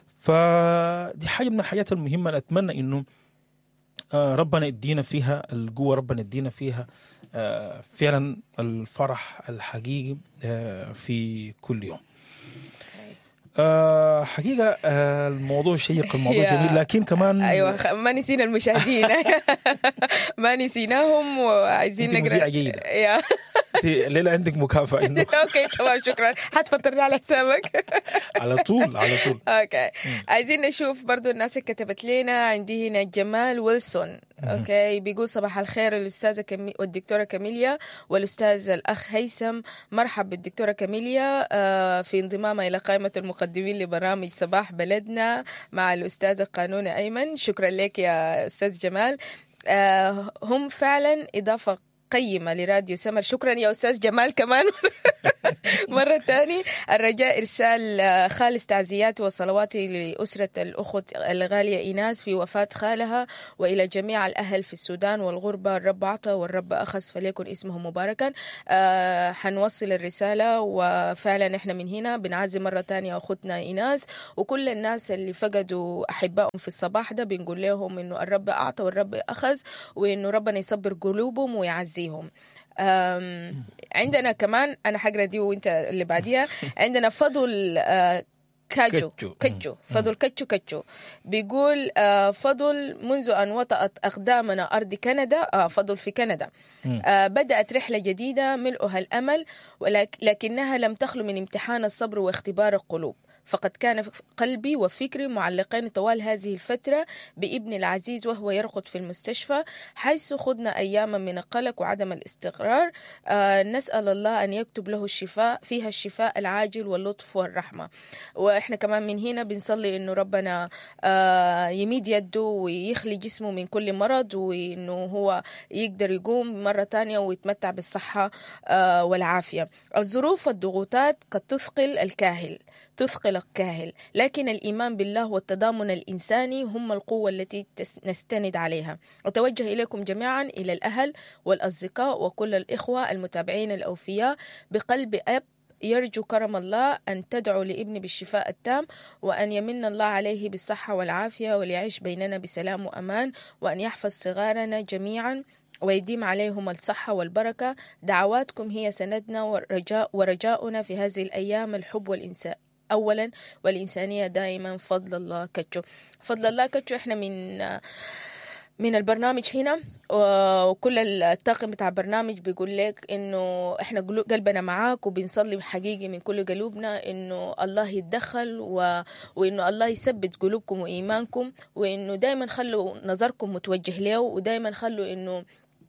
فدي حاجه من الحاجات المهمه اللي اتمنى انه آه، ربنا يدينا فيها القوه ربنا يدينا فيها آه، فعلا الفرح الحقيقي آه، في كل يوم آه، حقيقه آه، الموضوع شيق الموضوع يا. جميل لكن كمان ايوه خ- ما نسينا المشاهدين ما نسيناهم وعايزين أنت نقرا مذيعة جيدة. يا انت ليلى عندك مكافاه انه اوكي تمام شكرا حتفطرنا على حسابك على طول على طول اوكي عايزين نشوف برضو الناس اللي كتبت لنا عندي هنا جمال ويلسون اوكي بيقول صباح الخير الاستاذه كمي... والدكتوره كاميليا والاستاذ الاخ هيثم مرحب بالدكتوره كاميليا آه، في انضمامها الى قائمه المقدمين لبرامج صباح بلدنا مع الاستاذ قانون ايمن شكرا لك يا استاذ جمال آه، هم فعلا اضافه القيمة لراديو سمر شكرا يا أستاذ جمال كمان مرة تاني الرجاء إرسال آه، خالص تعزياتي وصلواتي لأسرة الأخت الغالية إيناس في وفاة خالها وإلى جميع الأهل في السودان والغربة الرب أعطى والرب أخذ فليكن اسمه مباركا آه، حنوصل الرسالة وفعلا إحنا من هنا بنعزي مرة تانية أختنا إيناس وكل الناس اللي فقدوا أحبائهم في الصباح ده بنقول لهم إنه الرب أعطى والرب أخذ وإنه ربنا يصبر قلوبهم ويعزيهم أم، عندنا كمان أنا حقرا دي وأنت اللي بعديها عندنا فضل آه، كاجو كتشو. كتشو فضل كتشو كتشو بيقول آه، فضل منذ أن وطأت أقدامنا أرض كندا آه فضل في كندا مم. آه بدأت رحلة جديدة ملؤها الأمل ولك لكنها لم تخلو من امتحان الصبر واختبار القلوب فقد كان قلبي وفكري معلقين طوال هذه الفترة بابني العزيز وهو يرقد في المستشفى حيث خضنا أياما من القلق وعدم الاستقرار آه نسأل الله أن يكتب له الشفاء فيها الشفاء العاجل واللطف والرحمة وإحنا كمان من هنا بنصلي إنه ربنا آه يميد يده ويخلي جسمه من كل مرض وإنه هو يقدر يقوم مرة تانية ويتمتع بالصحة آه والعافية الظروف والضغوطات قد تثقل الكاهل تثقل الكاهل لكن الإيمان بالله والتضامن الإنساني هم القوة التي تس- نستند عليها أتوجه إليكم جميعا إلى الأهل والأصدقاء وكل الإخوة المتابعين الأوفياء بقلب أب يرجو كرم الله أن تدعو لابني بالشفاء التام وأن يمن الله عليه بالصحة والعافية وليعيش بيننا بسلام وأمان وأن يحفظ صغارنا جميعا ويديم عليهم الصحة والبركة دعواتكم هي سندنا ورجاء ورجاؤنا في هذه الأيام الحب والإنسان أولا والإنسانية دائما فضل الله كتشو فضل الله كتشو إحنا من من البرنامج هنا وكل الطاقم بتاع البرنامج بيقول لك انه احنا قلو- قلبنا معاك وبنصلي حقيقي من كل قلوبنا انه الله يتدخل و... وانه الله يثبت قلوبكم وايمانكم وانه دايما خلوا نظركم متوجه له ودايما خلوا انه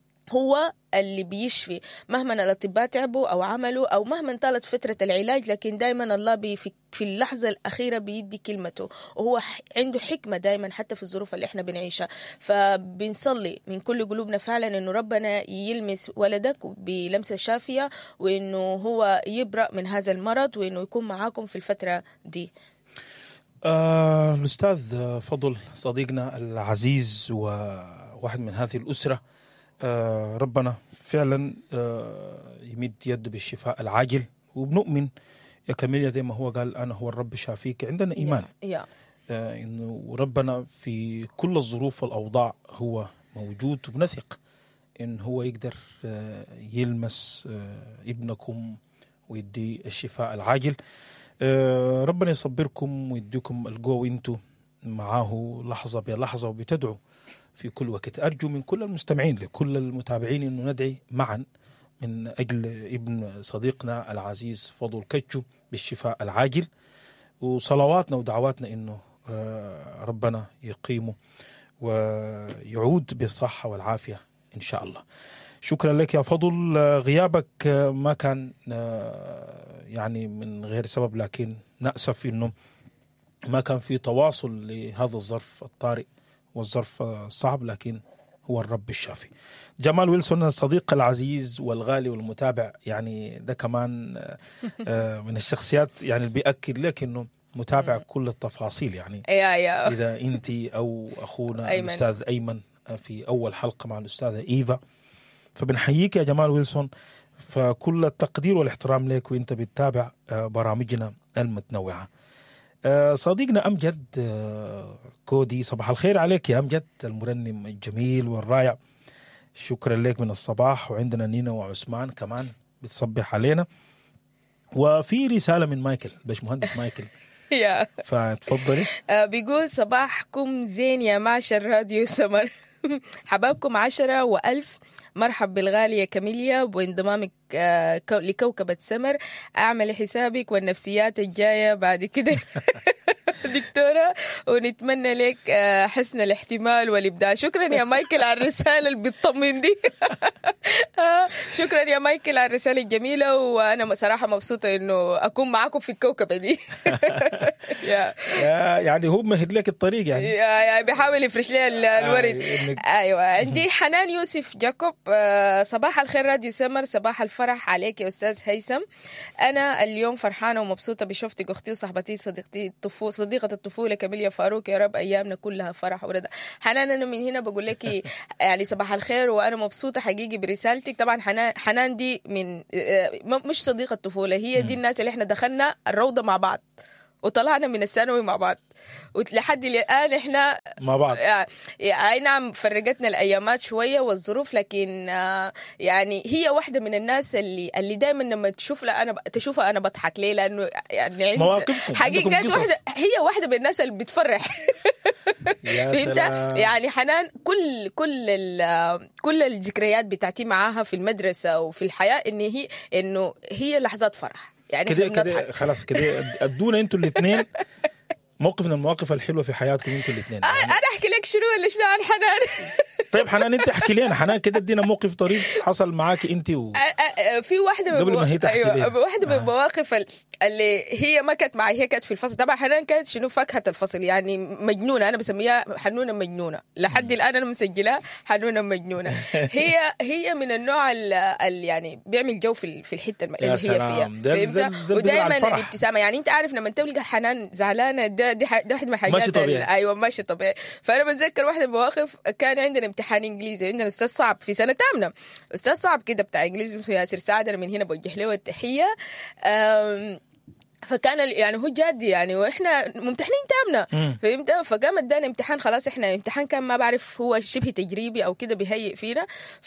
هو اللي بيشفي مهما الأطباء تعبوا أو عملوا أو مهما طالت فترة العلاج لكن دايما الله بي في, في اللحظة الأخيرة بيدي كلمته وهو ح- عنده حكمة دايما حتى في الظروف اللي احنا بنعيشها فبنصلي من كل قلوبنا فعلا انه ربنا يلمس ولدك بلمسة شافية وانه هو يبرأ من هذا المرض وانه يكون معاكم في الفترة دي آه الأستاذ فضل صديقنا العزيز وواحد من هذه الأسرة آه ربنا فعلا آه يمد يده بالشفاء العاجل وبنؤمن يا كاميليا زي ما هو قال أنا هو الرب شافيك عندنا إيمان يا آه إنه ربنا في كل الظروف والأوضاع هو موجود وبنثق إن هو يقدر آه يلمس آه ابنكم ويدي الشفاء العاجل آه، ربنا يصبركم ويديكم القوة وانتم معاه لحظة بلحظة وبتدعوا في كل وقت أرجو من كل المستمعين لكل المتابعين أنه ندعي معا من أجل ابن صديقنا العزيز فضل كتشو بالشفاء العاجل وصلواتنا ودعواتنا أنه آه، ربنا يقيمه ويعود بالصحة والعافية إن شاء الله شكرا لك يا فضل آه، غيابك آه، ما كان آه، يعني من غير سبب لكن نأسف انه ما كان في تواصل لهذا الظرف الطارئ والظرف آه، الصعب لكن هو الرب الشافي جمال ويلسون الصديق العزيز والغالي والمتابع يعني ده كمان آه، آه، من الشخصيات يعني اللي بيأكد لك انه متابع كل التفاصيل يعني يا يا اذا انت او اخونا أيمن. الاستاذ ايمن في اول حلقه مع الاستاذه ايفا فبنحييك يا جمال ويلسون فكل التقدير والاحترام لك وانت بتتابع آه، برامجنا المتنوعه آه، صديقنا امجد آه، كودي صباح الخير عليك يا امجد المرنم الجميل والرائع شكرا لك من الصباح وعندنا نينا وعثمان كمان بتصبح علينا وفي رساله من مايكل باشمهندس مايكل يا فتفضلي آه، بيقول صباحكم زين يا معشر راديو سمر حبابكم عشرة وألف مرحب بالغالية كاميليا بانضمامك آه، كو- لكوكبة سمر أعمل حسابك والنفسيات الجاية بعد كده دكتورة ونتمنى لك آه، حسن الاحتمال والإبداع شكرا يا مايكل على الرسالة اللي بتطمن دي آه، شكرا يا مايكل على الرسالة الجميلة وأنا صراحة مبسوطة إنه أكون معاكم في الكوكبة دي يا يا- يعني هو مهد لك الطريق يعني يا يا بيحاول يفرش لي ال- الورد آه، إنك- ايوه عندي حنان يوسف جاكوب آه، صباح الخير راديو سمر صباح الفرح عليك يا استاذ هيثم انا اليوم فرحانه ومبسوطه بشوفتك اختي وصاحبتي صديقتي الطفو صديقه الطفوله كاميليا فاروق يا رب ايامنا كلها فرح ورضا حنان انا من هنا بقول لك يعني صباح الخير وانا مبسوطه حقيقي برسالتك طبعا حنان حنان دي من آه، م- مش صديقه طفوله هي دي الناس اللي احنا دخلنا الروضه مع بعض وطلعنا من الثانوي مع بعض ولحد الان احنا مع بعض يا- يا- اي نعم فرقتنا الايامات شويه والظروف لكن آه، يعني هي واحده من الناس اللي اللي دائما لما تشوف لها انا ب- تشوفها انا بضحك ليه لانه يعني عند- مواقفكم، حقيقه عندكم قصص. واحده هي واحده من الناس اللي بتفرح يا فهمت سلام. يعني حنان كل كل ال- كل الذكريات بتاعتي معاها في المدرسه وفي الحياه ان هي انه هي لحظات فرح يعني كده احنا كده بنضحك خلاص كده ادونا انتوا الاثنين موقف من المواقف الحلوه في حياتكم انتوا الاثنين آه، انا احكي لك شنو ولا شنو عن حنان طيب حنان انت احكي لنا حنان كده ادينا موقف طريف حصل معاك انت و... آه، آه، في واحده من قبل ما الموا- هي تحكي ايوه ليه. واحده من آه. المواقف ال- اللي هي ما كانت معي هي كانت في الفصل طبعا حنان كانت شنو فاكهه الفصل يعني مجنونه انا بسميها حنونه مجنونه لحد الان انا مسجلها حنونه مجنونه هي هي من النوع اللي يعني بيعمل جو في ال- في الحته الم- اللي هي فيها سلام. ده- فهمت؟ ده- ده بيدل على ودائما الفرح. الابتسامه يعني انت عارف لما تلقى حنان زعلانه ده دي, ح- ده واحد من الحاجات ماشي طبيعي. ال- ايوه ماشي طبيعي فانا بتذكر واحده من المواقف كان عندنا امتحان انجليزي عندنا استاذ صعب في سنه ثامنه استاذ صعب كده بتاع انجليزي اسمه ياسر سعد انا من هنا بوجه له التحيه أم، فكان ال- يعني هو جادي يعني واحنا ممتحنين تامنا مم. فهمت فقام ادانا امتحان خلاص احنا امتحان كان ما بعرف هو شبه تجريبي او كده بيهيئ فينا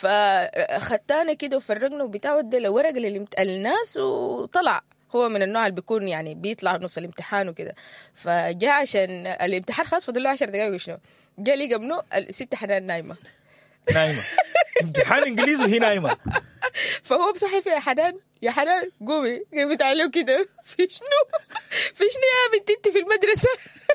فخدتانا كده وفرقنا وبتاع ودى له ورق للامت- للناس وطلع هو من النوع اللي بيكون يعني بيطلع نص الامتحان وكده فجاء عشان الامتحان خلاص فضل له 10 دقائق وشنو جاء لقى منه الست حنان نايمه نايمه امتحان انجليزي وهي نايمه فهو بصحي فيها حنان يا حنان قومي قامت عليه كده في شنو في شنو يا بنتي انت في المدرسه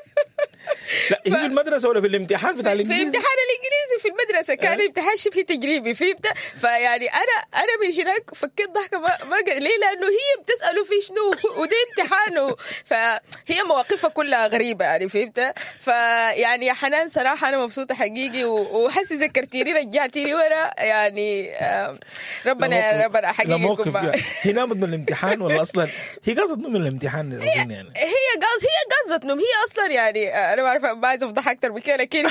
لا هي في المدرسه ولا في الامتحان بتاع في الانجليزي امتحان الانجليزي في المدرسه كان أه. امتحان شبه تجريبي فهمت فيعني انا انا من هناك فكيت ضحكه ما, ما قد- ليه لانه هي بتساله في شنو وده امتحانه فهي مواقفها كلها غريبه يعني فهمت فيعني يا حنان صراحه انا مبسوطه حقيقي و- وحسي ذكرتيني رجعتيني ورا يعني آه، ربنا لا يا موقف- ربنا لا حقيقي موقف يكون معك. يعني. هي نامت من الامتحان ولا اصلا هي قصدت من الامتحان اظن يعني هي قص هي قصدت نوم هي اصلا يعني انا ما اعرف ما عايزه افضح اكثر من كده لكن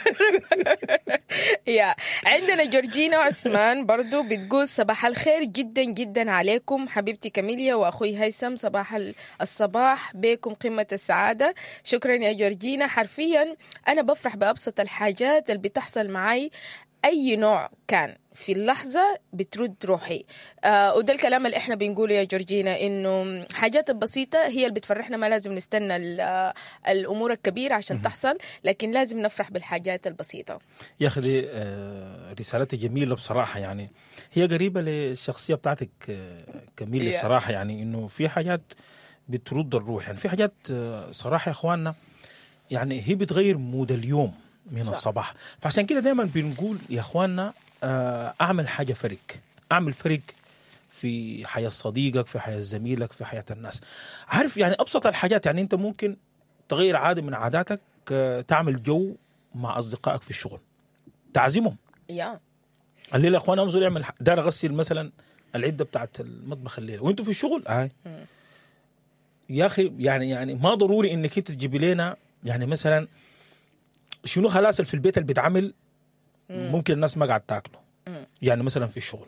يا عندنا جورجينا عثمان برضو بتقول صباح الخير جدا جدا عليكم حبيبتي كاميليا واخوي هيثم صباح ال- الصباح بكم قمه السعاده شكرا يا جورجينا حرفيا انا بفرح بابسط الحاجات اللي بتحصل معي اي نوع كان في اللحظة بترد روحي آه وده الكلام اللي احنا بنقوله يا جورجينا انه حاجات البسيطة هي اللي بتفرحنا ما لازم نستنى ال- آه، الامور الكبيرة عشان تحصل لكن لازم نفرح بالحاجات البسيطة يا اخي دي آه، رسالتها جميله بصراحه يعني هي قريبه للشخصيه بتاعتك آه، كميلة Yeah. بصراحه يعني انه في حاجات بترد الروح يعني في حاجات آه، صراحه يا اخواننا يعني هي بتغير مود اليوم من صح. الصباح فعشان كده دائما بنقول يا اخواننا آه، اعمل حاجه فرق اعمل فرق في حياه صديقك في حياه زميلك في حياه الناس عارف يعني ابسط الحاجات يعني انت ممكن تغير عاده من عاداتك آه، تعمل جو مع اصدقائك في الشغل تعزمهم يا الليله يا اخوان انظر يعمل ح- دار اغسل مثلا العده بتاعت المطبخ الليله وانتوا في الشغل هاي مم. يا اخي يعني يعني ما ضروري انك انت تجيبي لنا يعني مثلا شنو خلاص في البيت اللي بيتعمل ممكن الناس ما قاعد تاكله مم. يعني مثلا في الشغل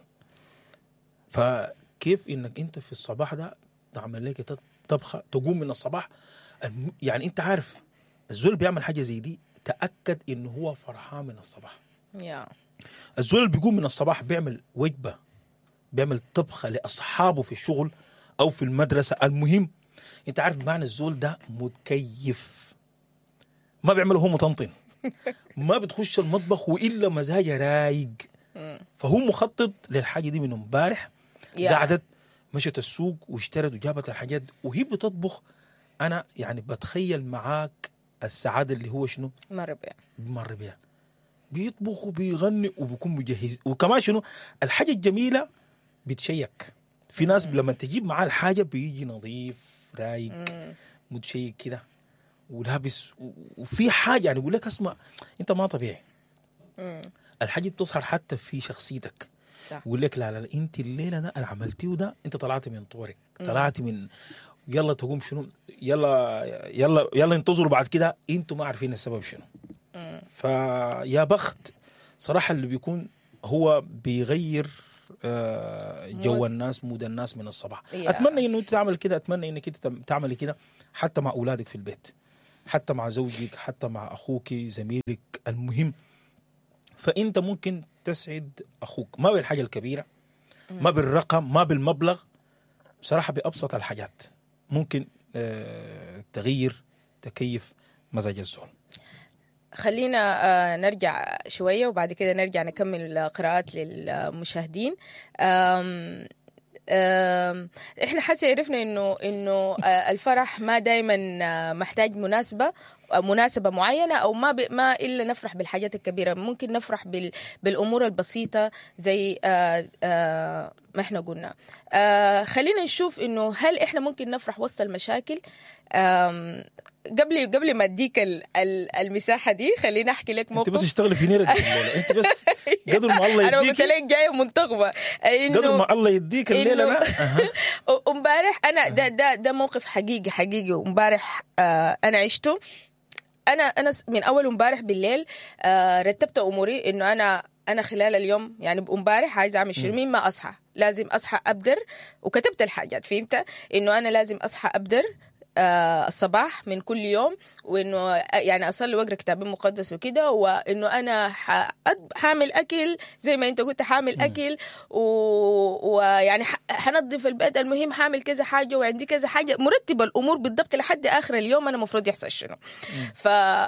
فكيف انك انت في الصباح ده تعمل لك طب- طبخه تقوم من الصباح الم- يعني انت عارف الزول بيعمل حاجه زي دي تاكد انه هو فرحان من الصباح يا الزول اللي بيقوم من الصباح بيعمل وجبه بيعمل طبخه لاصحابه في الشغل او في المدرسه المهم انت عارف معنى الزول ده متكيف ما بيعمله هو مطنطن ما بتخش المطبخ والا مزاجه رايق مم. فهو مخطط للحاجه دي من امبارح يا. قعدت مشت السوق واشترت وجابت الحاجات وهي بتطبخ انا يعني بتخيل معاك السعاده اللي هو شنو مره بيها بيمر بيها بيطبخ وبيغني وبيكون مجهز وكمان شنو الحاجه الجميله بتشيك في ناس لما تجيب معاه الحاجه بيجي نظيف رايق متشيك كده ولابس و- وفي حاجه يعني يقول لك اسمع انت ما طبيعي الحاجه بتظهر حتى في شخصيتك صح. يقول لك لا لا, لا انت الليله ده اللي عملتيه ده انت طلعت من طورك طلعت من يلا تقوم شنو يلا يلا يلا انتظروا بعد كده انتوا ما عارفين السبب شنو فيا بخت صراحه اللي بيكون هو بيغير آه، جو مود. الناس مود الناس من الصباح يا. اتمنى انه انت تعمل كده اتمنى انك انت تم- تعملي كده حتى مع اولادك في البيت حتى مع زوجك حتى مع اخوك زميلك المهم فانت ممكن تسعد اخوك ما بالحاجه الكبيره ما بالرقم ما بالمبلغ بصراحه بابسط الحاجات ممكن آه، تغير تكيف مزاج الزول خلينا آه، نرجع شوية وبعد كده نرجع نكمل قراءات للمشاهدين آم، آم، احنا حسي عرفنا انه انه آه، الفرح ما دائما محتاج مناسبه آه، مناسبه معينه او ما ب... ما الا نفرح بالحاجات الكبيره ممكن نفرح بال... بالامور البسيطه زي آه، آه، ما احنا قلنا آه، خلينا نشوف انه هل احنا ممكن نفرح وسط المشاكل آم، قبل قبل ما اديك ال- ال- المساحه دي خليني احكي لك انت موقف بس اشتغلي في نيرة الليله انت بس قدر ما الله انا قلت يديك لك جايه منتقبه قدر انه ما الله يديك الليله إنه- ده أها. امبارح انا ده ده ده موقف حقيقي حقيقي وامبارح آه انا عشته انا انا س- من اول امبارح بالليل آه رتبت اموري انه انا انا خلال اليوم يعني امبارح عايزه اعمل شنو مين ما اصحى لازم اصحى ابدر وكتبت الحاجات فهمت انه انا لازم اصحى ابدر آه الصباح من كل يوم وانه يعني اصلي واقرا كتاب مقدس وكده وانه انا ح- أد- حامل اكل زي ما انت قلت حامل اكل و- ويعني ح- حنظف البيت المهم حامل كذا حاجه وعندي كذا حاجه مرتبه الامور بالضبط لحد اخر اليوم انا المفروض يحصل شنو ف...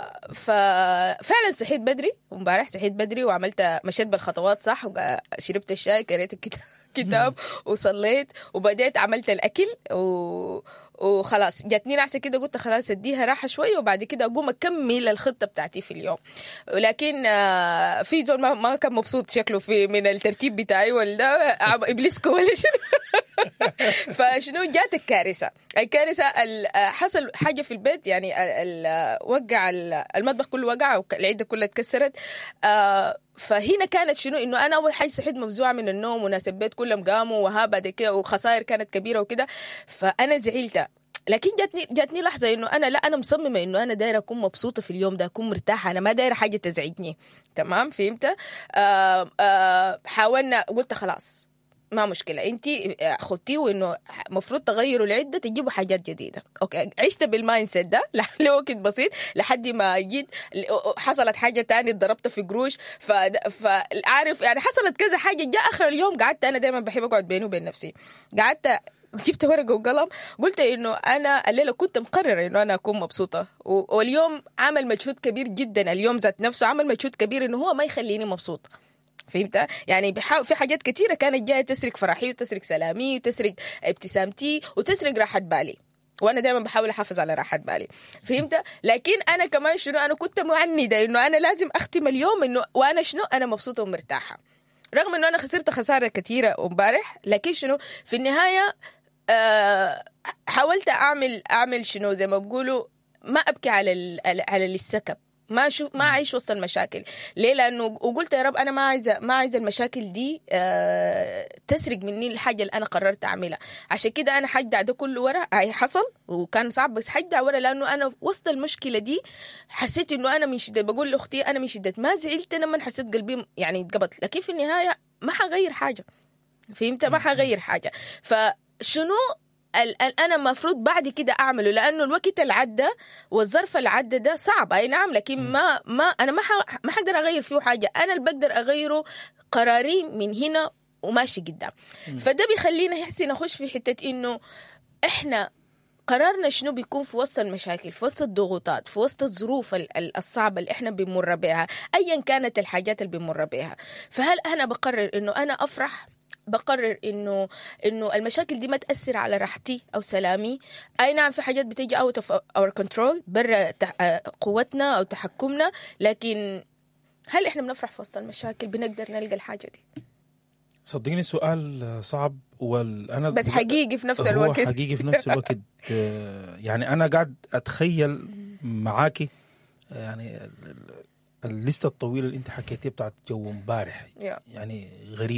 ففعلا صحيت بدري امبارح صحيت بدري وعملت مشيت بالخطوات صح وشربت الشاي قريت الكتاب كتاب وصليت وبديت عملت الاكل و... وخلاص جاتني نعسه كده قلت خلاص اديها راحه شويه وبعد كده اقوم اكمل الخطه بتاعتي في اليوم ولكن آه، في زول ما, ما كان مبسوط شكله في من الترتيب بتاعي ولا عم- ابليسكو ولا شنو فشنو جات الكارثه الكارثه ال- آه، حصل حاجه في البيت يعني ال- ال- وقع ال- المطبخ كله وقع والعده كلها اتكسرت آه، فهنا كانت شنو انه انا اول حاجه صحيت مفزوعه من النوم وناس البيت كلهم قاموا وها بعد كده وخسائر كانت كبيره وكده فانا زعلت لكن جاتني جاتني لحظه انه انا لا انا مصممه انه انا دايره اكون مبسوطه في اليوم ده اكون مرتاحه انا ما دايره حاجه تزعجني تمام فهمت آه آه حاولنا قلت خلاص ما مشكلة انت خدتيه وانه المفروض تغيروا العدة تجيبوا حاجات جديدة اوكي عشت بالمايند سيت ده لوقت بسيط لحد ما جيت حصلت حاجة تانية ضربت في قروش ف... فعارف يعني حصلت كذا حاجة جاء اخر اليوم قعدت انا دائما بحب اقعد بيني وبين نفسي قعدت جبت ورقة وقلم قلت انه انا الليلة كنت مقررة انه انا اكون مبسوطة و- واليوم عمل مجهود كبير جدا اليوم ذات نفسه عمل مجهود كبير انه هو ما يخليني مبسوط فهمت يعني بحاول في حاجات كثيره كانت جايه تسرق فرحي وتسرق سلامي وتسرق ابتسامتي وتسرق راحه بالي وانا دائما بحاول احافظ على راحه بالي فهمت لكن انا كمان شنو انا كنت معنده انه انا لازم اختم اليوم انه وانا شنو انا مبسوطه ومرتاحه رغم انه انا خسرت خساره كثيره امبارح لكن شنو في النهايه آه حاولت اعمل اعمل شنو زي ما بقولوا ما ابكي على ال- على اللي السكب ما اشوف ما اعيش وسط المشاكل ليه لانه وقلت يا رب انا ما عايزه ما عايزه المشاكل دي آه تسرق مني الحاجه اللي انا قررت اعملها عشان كده انا حجدع ده كله ورا هي حصل وكان صعب بس حجدع ورا لانه انا وسط المشكله دي حسيت انه انا من شده بقول لاختي انا من شده ما زعلت لما حسيت قلبي يعني اتقبض لكن في النهايه ما حغير حاجه فهمت ما حغير حاجه فشنو ال- ال- انا المفروض بعد كده اعمله لانه الوقت اللي عدى والظرف اللي عدى ده صعب اي نعم لكن ما ما انا ما ح- ما حقدر اغير فيه حاجه انا اللي بقدر اغيره قراري من هنا وماشي قدام فده بيخلينا يحسن نخش في حته انه احنا قرارنا شنو بيكون في وسط المشاكل في وسط الضغوطات في وسط الظروف ال- ال- الصعبة اللي احنا بنمر بها ايا كانت الحاجات اللي بنمر بها فهل انا بقرر انه انا افرح بقرر انه انه المشاكل دي ما تاثر على راحتي او سلامي اي نعم في حاجات بتيجي اوت اوف اور كنترول برا تح- آه، قوتنا او تحكمنا لكن هل احنا بنفرح في وسط المشاكل بنقدر نلقى الحاجه دي صدقيني سؤال صعب وانا بس حقيقي في نفس هو الوقت حقيقي في نفس الوقت آه، يعني انا قاعد اتخيل معاكي آه، يعني ال- ال- الليسته الطويله اللي انت حكيتيها بتاعت جو امبارح يا. يعني غريب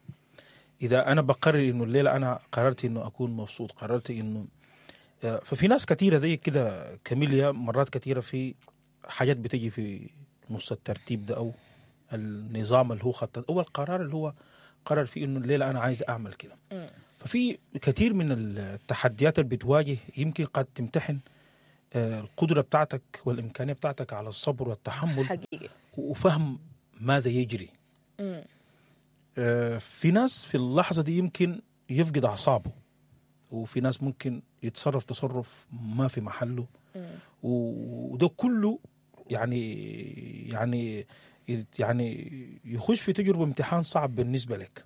اذا انا بقرر انه الليله انا قررت انه اكون مبسوط قررت انه آه، ففي ناس كثيره زي كده كاميليا مرات كثيره في حاجات بتجي في نص الترتيب ده او النظام اللي هو خطط او القرار اللي هو قرر فيه انه الليله انا عايز اعمل كده مم. ففي كثير من التحديات اللي بتواجه يمكن قد تمتحن آه، القدره بتاعتك والامكانيه بتاعتك على الصبر والتحمل حقيقي وفهم ماذا يجري مم. آه، في ناس في اللحظه دي يمكن يفقد اعصابه وفي ناس ممكن يتصرف تصرف ما في محله مم. و- وده كله يعني يعني يعني يخش في تجربه امتحان صعب بالنسبه لك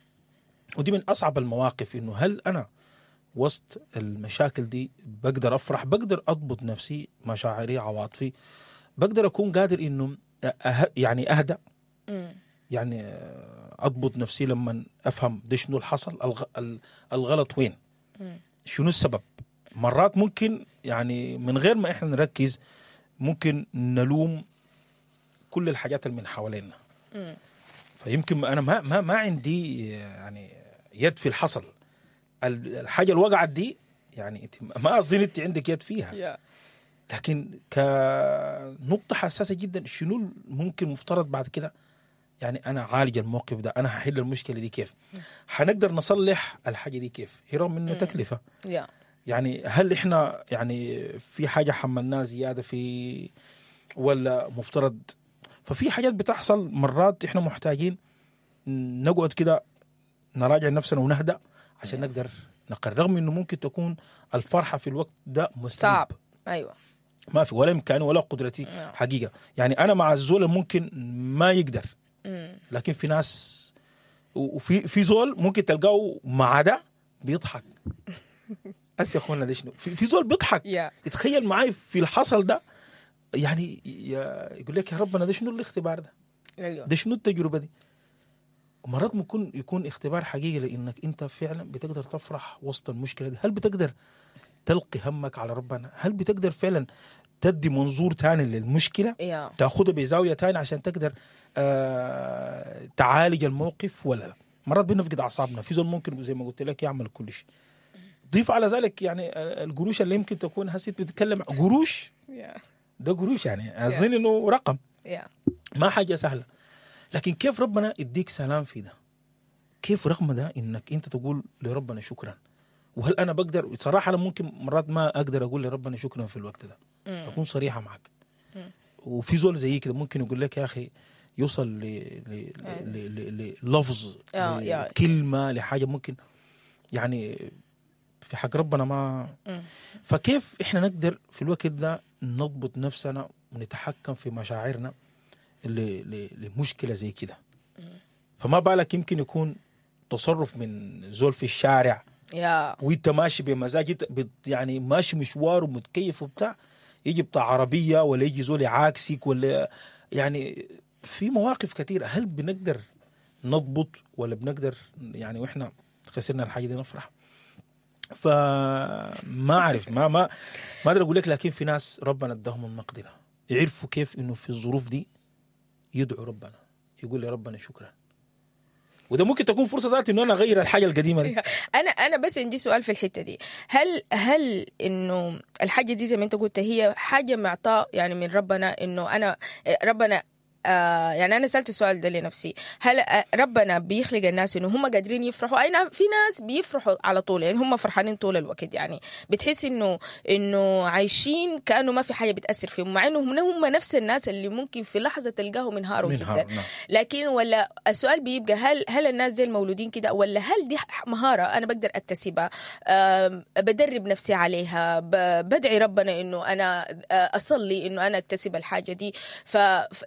ودي من اصعب المواقف انه هل انا وسط المشاكل دي بقدر افرح بقدر اضبط نفسي مشاعري عواطفي بقدر اكون قادر انه أه يعني اهدى مم. يعني آه، اضبط نفسي لما افهم ده شنو اللي حصل الغ- ال- الغلط وين مم. شنو السبب مرات ممكن يعني من غير ما احنا نركز ممكن نلوم كل الحاجات اللي من حوالينا مم. فيمكن انا ما ما ما عندي يعني يد في الحصل ال- الحاجه اللي وقعت دي يعني انت ما اظن انت عندك يد فيها يا. لكن كنقطة حساسة جدا شنو ممكن مفترض بعد كده يعني أنا أعالج الموقف ده أنا هحل المشكلة دي كيف حنقدر نصلح الحاجة دي كيف هي رغم إنه مم. تكلفة يا. يعني هل إحنا يعني في حاجة حملناها زيادة في ولا مفترض ففي حاجات بتحصل مرات إحنا محتاجين نقعد كده نراجع نفسنا ونهدأ عشان نقدر نقرر رغم إنه ممكن تكون الفرحة في الوقت ده مستحيل صعب ايوه ما في ولا امكاني ولا قدرتي نعم. حقيقه يعني انا مع الزول ممكن ما يقدر مم. لكن في ناس و- وفي في زول ممكن تلقاه مع ده بيضحك بس يا اخوانا ده شنو في, في زول بيضحك يا تخيل معي في الحصل ده يعني يا يقول لك يا ربنا ده شنو الاختبار ده ايوه ده شنو التجربه دي ومرات ممكن يكون اختبار حقيقي لانك انت فعلا بتقدر تفرح وسط المشكله دي هل بتقدر تلقي همك على ربنا هل بتقدر فعلا تدي منظور تاني للمشكله يا تاخدها بزاويه تانية عشان تقدر آه تعالج الموقف ولا لا مرات بنفقد اعصابنا في زول ممكن زي ما قلت لك يعمل كل شيء ضيف على ذلك يعني آه، القروش اللي يمكن تكون هسيت بتتكلم قروش يا ده قروش يعني اظن انه رقم يا ما حاجه سهله لكن كيف ربنا يديك سلام في ده كيف رغم ده انك انت تقول لربنا شكرا وهل انا بقدر صراحه انا ممكن مرات ما اقدر اقول لربنا شكرا في الوقت ده مم. اكون صريحه معك مم. وفي زول زي كده ممكن يقول لك يا اخي يوصل ل ل ل ل للفظ آه، يا. كلمه لحاجه ممكن يعني في حق ربنا ما مم. فكيف احنا نقدر في الوقت ده نضبط نفسنا ونتحكم في مشاعرنا ل- ل- لمشكله زي كده فما بالك يمكن يكون تصرف من زول في الشارع يا وانت ماشي بمزاج انت بت- يعني ماشي مشوار ومتكيف وبتاع يجي بتاع عربيه ولا يجي زول يعاكسك ولا يعني في مواقف كثيره هل بنقدر نضبط ولا بنقدر يعني واحنا خسرنا الحاجه دي نفرح فما اعرف ما ما ما اقدر اقول لك لكن في ناس ربنا اداهم المقدره يعرفوا كيف انه في الظروف دي يدعو ربنا يقول لربنا شكرا وده ممكن تكون فرصه ذاتي انه انا اغير الحاجه القديمه دي انا انا بس عندي سؤال في الحته دي هل هل انه الحاجه دي زي ما انت قلت هي حاجه معطاء يعني من ربنا انه انا ربنا آه يعني انا سالت السؤال ده لنفسي هل آه، ربنا بيخلق الناس انه هم قادرين يفرحوا اي نعم في ناس بيفرحوا على طول يعني هم فرحانين طول الوقت يعني بتحس انه انه عايشين كانه ما في حاجه بتاثر فيهم مع انه هم هم نفس الناس اللي ممكن في لحظه تلقاهم انهاروا جدا منهار نعم. لكن ولا السؤال بيبقى هل هل الناس دي المولودين كده ولا هل دي ح- مهاره انا بقدر اكتسبها آم، بدرب نفسي عليها ب- بدعي ربنا انه انا آه، اصلي انه انا اكتسب الحاجه دي فليه لانه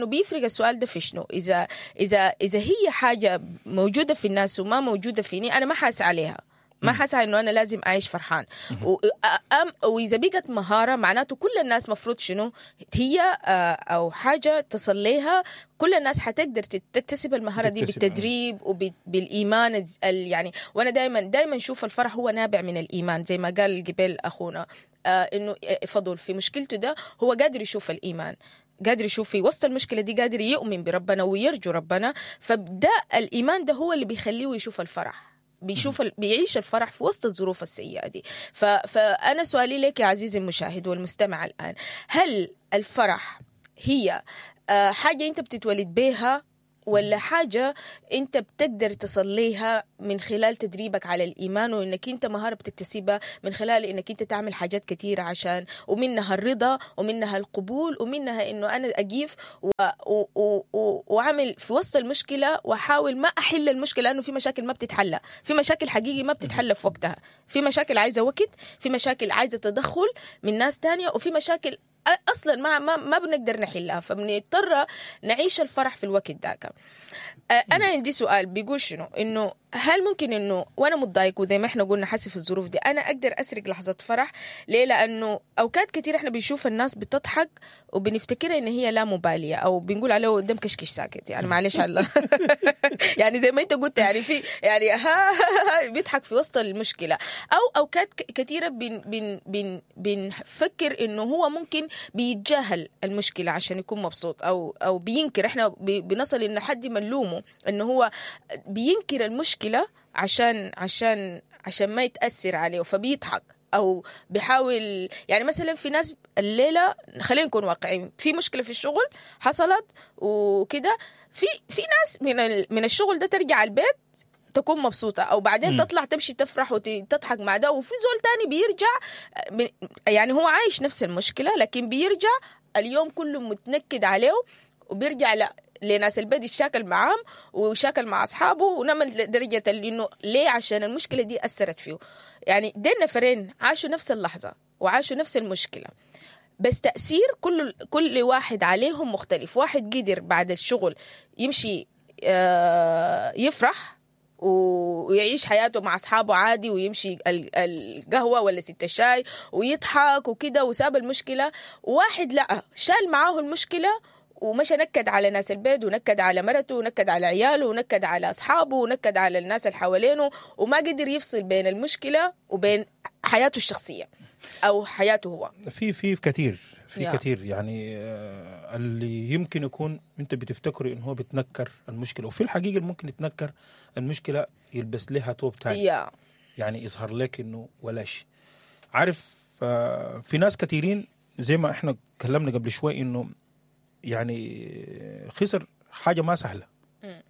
لانه بيفرق السؤال ده في شنو اذا اذا اذا هي حاجه موجوده في الناس وما موجوده فيني انا ما حاس عليها ما حاسه انه انا لازم اعيش فرحان و- أم- واذا بقت مهاره معناته كل الناس مفروض شنو هي آه، او حاجه تصليها كل الناس حتقدر تت- تكتسب المهاره دي تكتسب، بالتدريب وبالايمان الز- ال- يعني وانا دائما دائما اشوف الفرح هو نابع من الايمان زي ما قال قبل اخونا آه انه فضل في مشكلته ده هو قادر يشوف الايمان قادر يشوف في وسط المشكلة دي قادر يؤمن بربنا ويرجو ربنا فده الإيمان ده هو اللي بيخليه يشوف الفرح بيشوف ال... بيعيش الفرح في وسط الظروف السيئة دي ف... فأنا سؤالي لك يا عزيزي المشاهد والمستمع الآن هل الفرح هي آه، حاجة أنت بتتولد بيها ولا حاجة أنت بتقدر تصليها من خلال تدريبك على الإيمان وإنك أنت مهارة بتكتسبها من خلال إنك أنت تعمل حاجات كثيرة عشان ومنها الرضا ومنها القبول ومنها إنه أنا أجيف و... و... و... و... وأعمل في وسط المشكلة وأحاول ما أحل المشكلة لأنه في مشاكل ما بتتحل في مشاكل حقيقي ما بتتحل في وقتها في مشاكل عايزة وقت في مشاكل عايزة تدخل من ناس تانية وفي مشاكل اصلا ما ما, ما بنقدر نحلها فبنضطر نعيش الفرح في الوقت ذاك آه، انا عندي سؤال بيقول شنو انه هل ممكن انه وانا متضايق وزي ما احنا قلنا حاسس في الظروف دي انا اقدر اسرق لحظه فرح ليه لانه اوقات كتير احنا بنشوف الناس بتضحك وبنفتكرها ان هي لا مباليه او بنقول عليه دم كشكش ساكت يعني معلش على يعني زي ما انت قلت يعني في يعني ها بيضحك في وسط المشكله او اوقات ك- كتيره بن بن بن بنفكر انه هو ممكن بيتجاهل المشكله عشان يكون مبسوط او او بينكر احنا ب- بنصل ان حد ملومه انه هو بينكر المشكله عشان عشان عشان ما يتاثر عليه فبيضحك او بيحاول يعني مثلا في ناس الليله خلينا نكون واقعيين في مشكله في الشغل حصلت وكده في في ناس من ال- من الشغل ده ترجع البيت تكون مبسوطة أو بعدين مم. تطلع تمشي تفرح وتضحك مع ده وفي زول تاني بيرجع من- يعني هو عايش نفس المشكلة لكن بيرجع اليوم كله متنكد عليه وبيرجع لا لناس البيت يشاكل معاهم وشاكل مع اصحابه ونمل لدرجه اللي انه ليه عشان المشكله دي اثرت فيه يعني دين نفرين عاشوا نفس اللحظه وعاشوا نفس المشكله بس تاثير كل كل واحد عليهم مختلف واحد قدر بعد الشغل يمشي آه، يفرح ويعيش حياته مع اصحابه عادي ويمشي ال- القهوه ولا ست الشاي ويضحك وكده وساب المشكله واحد لا شال معاه المشكله ومشى نكد على ناس البيت ونكد على مرته ونكد على عياله ونكد على اصحابه ونكد على الناس اللي حوالينه وما قدر يفصل بين المشكله وبين حياته الشخصيه او حياته هو في في كثير في يا. كثير يعني آه، اللي يمكن يكون انت بتفتكره انه هو بيتنكر المشكله وفي الحقيقه اللي ممكن يتنكر المشكله يلبس لها توب تاني يا يعني يظهر لك انه ولا شيء عارف آه، في ناس كثيرين زي ما احنا تكلمنا قبل شوي انه يعني خسر حاجه ما سهله مم.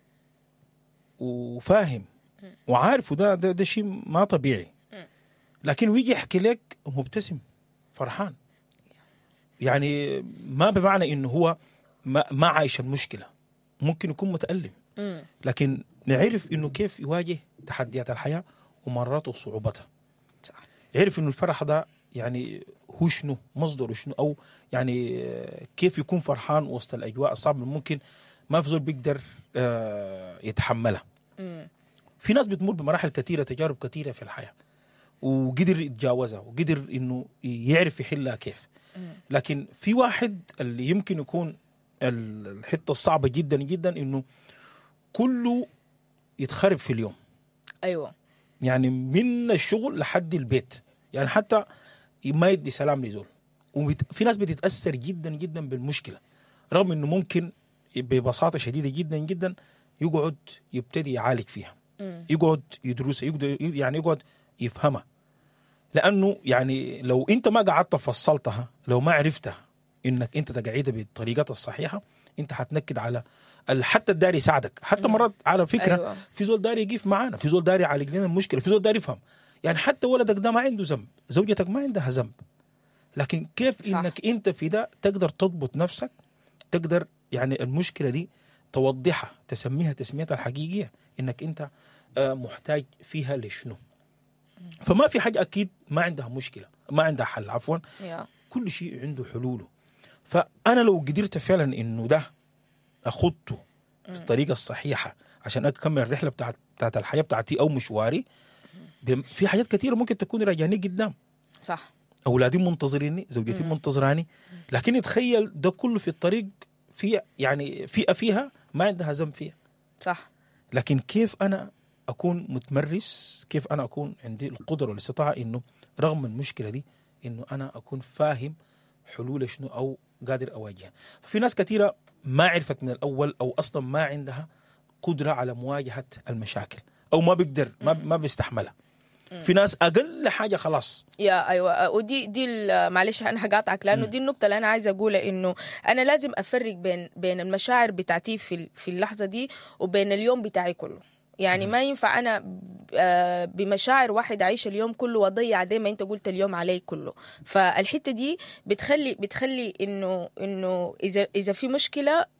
وفاهم وعارف وده ده, ده شيء ما طبيعي مم. لكن ويجي يحكي لك مبتسم فرحان يعني ما بمعنى انه هو ما, ما عايش المشكله ممكن يكون متالم مم. لكن نعرف انه كيف يواجه تحديات الحياه ومرات وصعوبتها صح. يعرف انه الفرح ده يعني هو شنو مصدره شنو او يعني آه، كيف يكون فرحان وسط الاجواء الصعبه اللي ممكن ما في زول بيقدر آه، يتحملها مم. في ناس بتمر بمراحل كثيره تجارب كثيره في الحياه وقدر يتجاوزها وقدر انه يعرف يحلها كيف مم. لكن في واحد اللي يمكن يكون ال- الحته الصعبه جدا جدا انه كله يتخرب في اليوم ايوه يعني من الشغل لحد البيت يعني حتى ما يدي سلام لزول وفي ناس بتتاثر جدا جدا بالمشكله رغم انه ممكن ببساطه شديده جدا جدا يقعد يبتدي يعالج فيها مم. يقعد يدرسها يقعد يعني يقعد يفهمها لانه يعني لو انت ما قعدت فصلتها لو ما عرفتها انك انت تقعدها بالطريقه الصحيحه انت حتنكد على ال- حتى الداري يساعدك حتى مم. مرات على فكره أيوة. في زول داري يقف معانا في زول داري يعالج لنا المشكله في زول داري يفهم يعني حتى ولدك ده ما عنده ذنب زوجتك ما عندها ذنب لكن كيف صح. صح. انك انت في ده تقدر تضبط نفسك تقدر يعني المشكله دي توضحها تسميها تسميتها الحقيقيه انك انت آه، محتاج فيها لشنو فما في حاجه اكيد ما عندها مشكله ما عندها حل عفوا يا كل شيء عنده حلوله فانا لو قدرت فعلا انه ده اخطه في الطريقه الصحيحه عشان اكمل الرحله بتاعت بتاعت الحياه بتاعتي او مشواري بم- في حاجات كثيره ممكن تكون راجعني قدام صح اولادي منتظريني زوجتي منتظراني لكن يتخيل ده كله في الطريق في يعني فئه فيها ما عندها ذنب فيها صح لكن كيف انا اكون متمرس كيف انا اكون عندي القدره والاستطاعه انه رغم المشكله دي انه انا اكون فاهم حلول شنو او قادر اواجهها ففي ناس كثيره ما عرفت من الاول او اصلا ما عندها قدره على مواجهه المشاكل او ما بيقدر ما ما بيستحملها في ناس اقل حاجه خلاص يا ايوه ودي دي ال- معلش انا هقاطعك لانه دي النقطه اللي انا عايزه اقولها انه انا لازم افرق بين بين المشاعر بتاعتي في ال- في اللحظه دي وبين اليوم بتاعي كله يعني ما ينفع انا ب- آه، بمشاعر واحد اعيش اليوم كله واضيع زي ما انت قلت اليوم علي كله فالحته دي بتخلي بتخلي انه انه اذا اذا في مشكله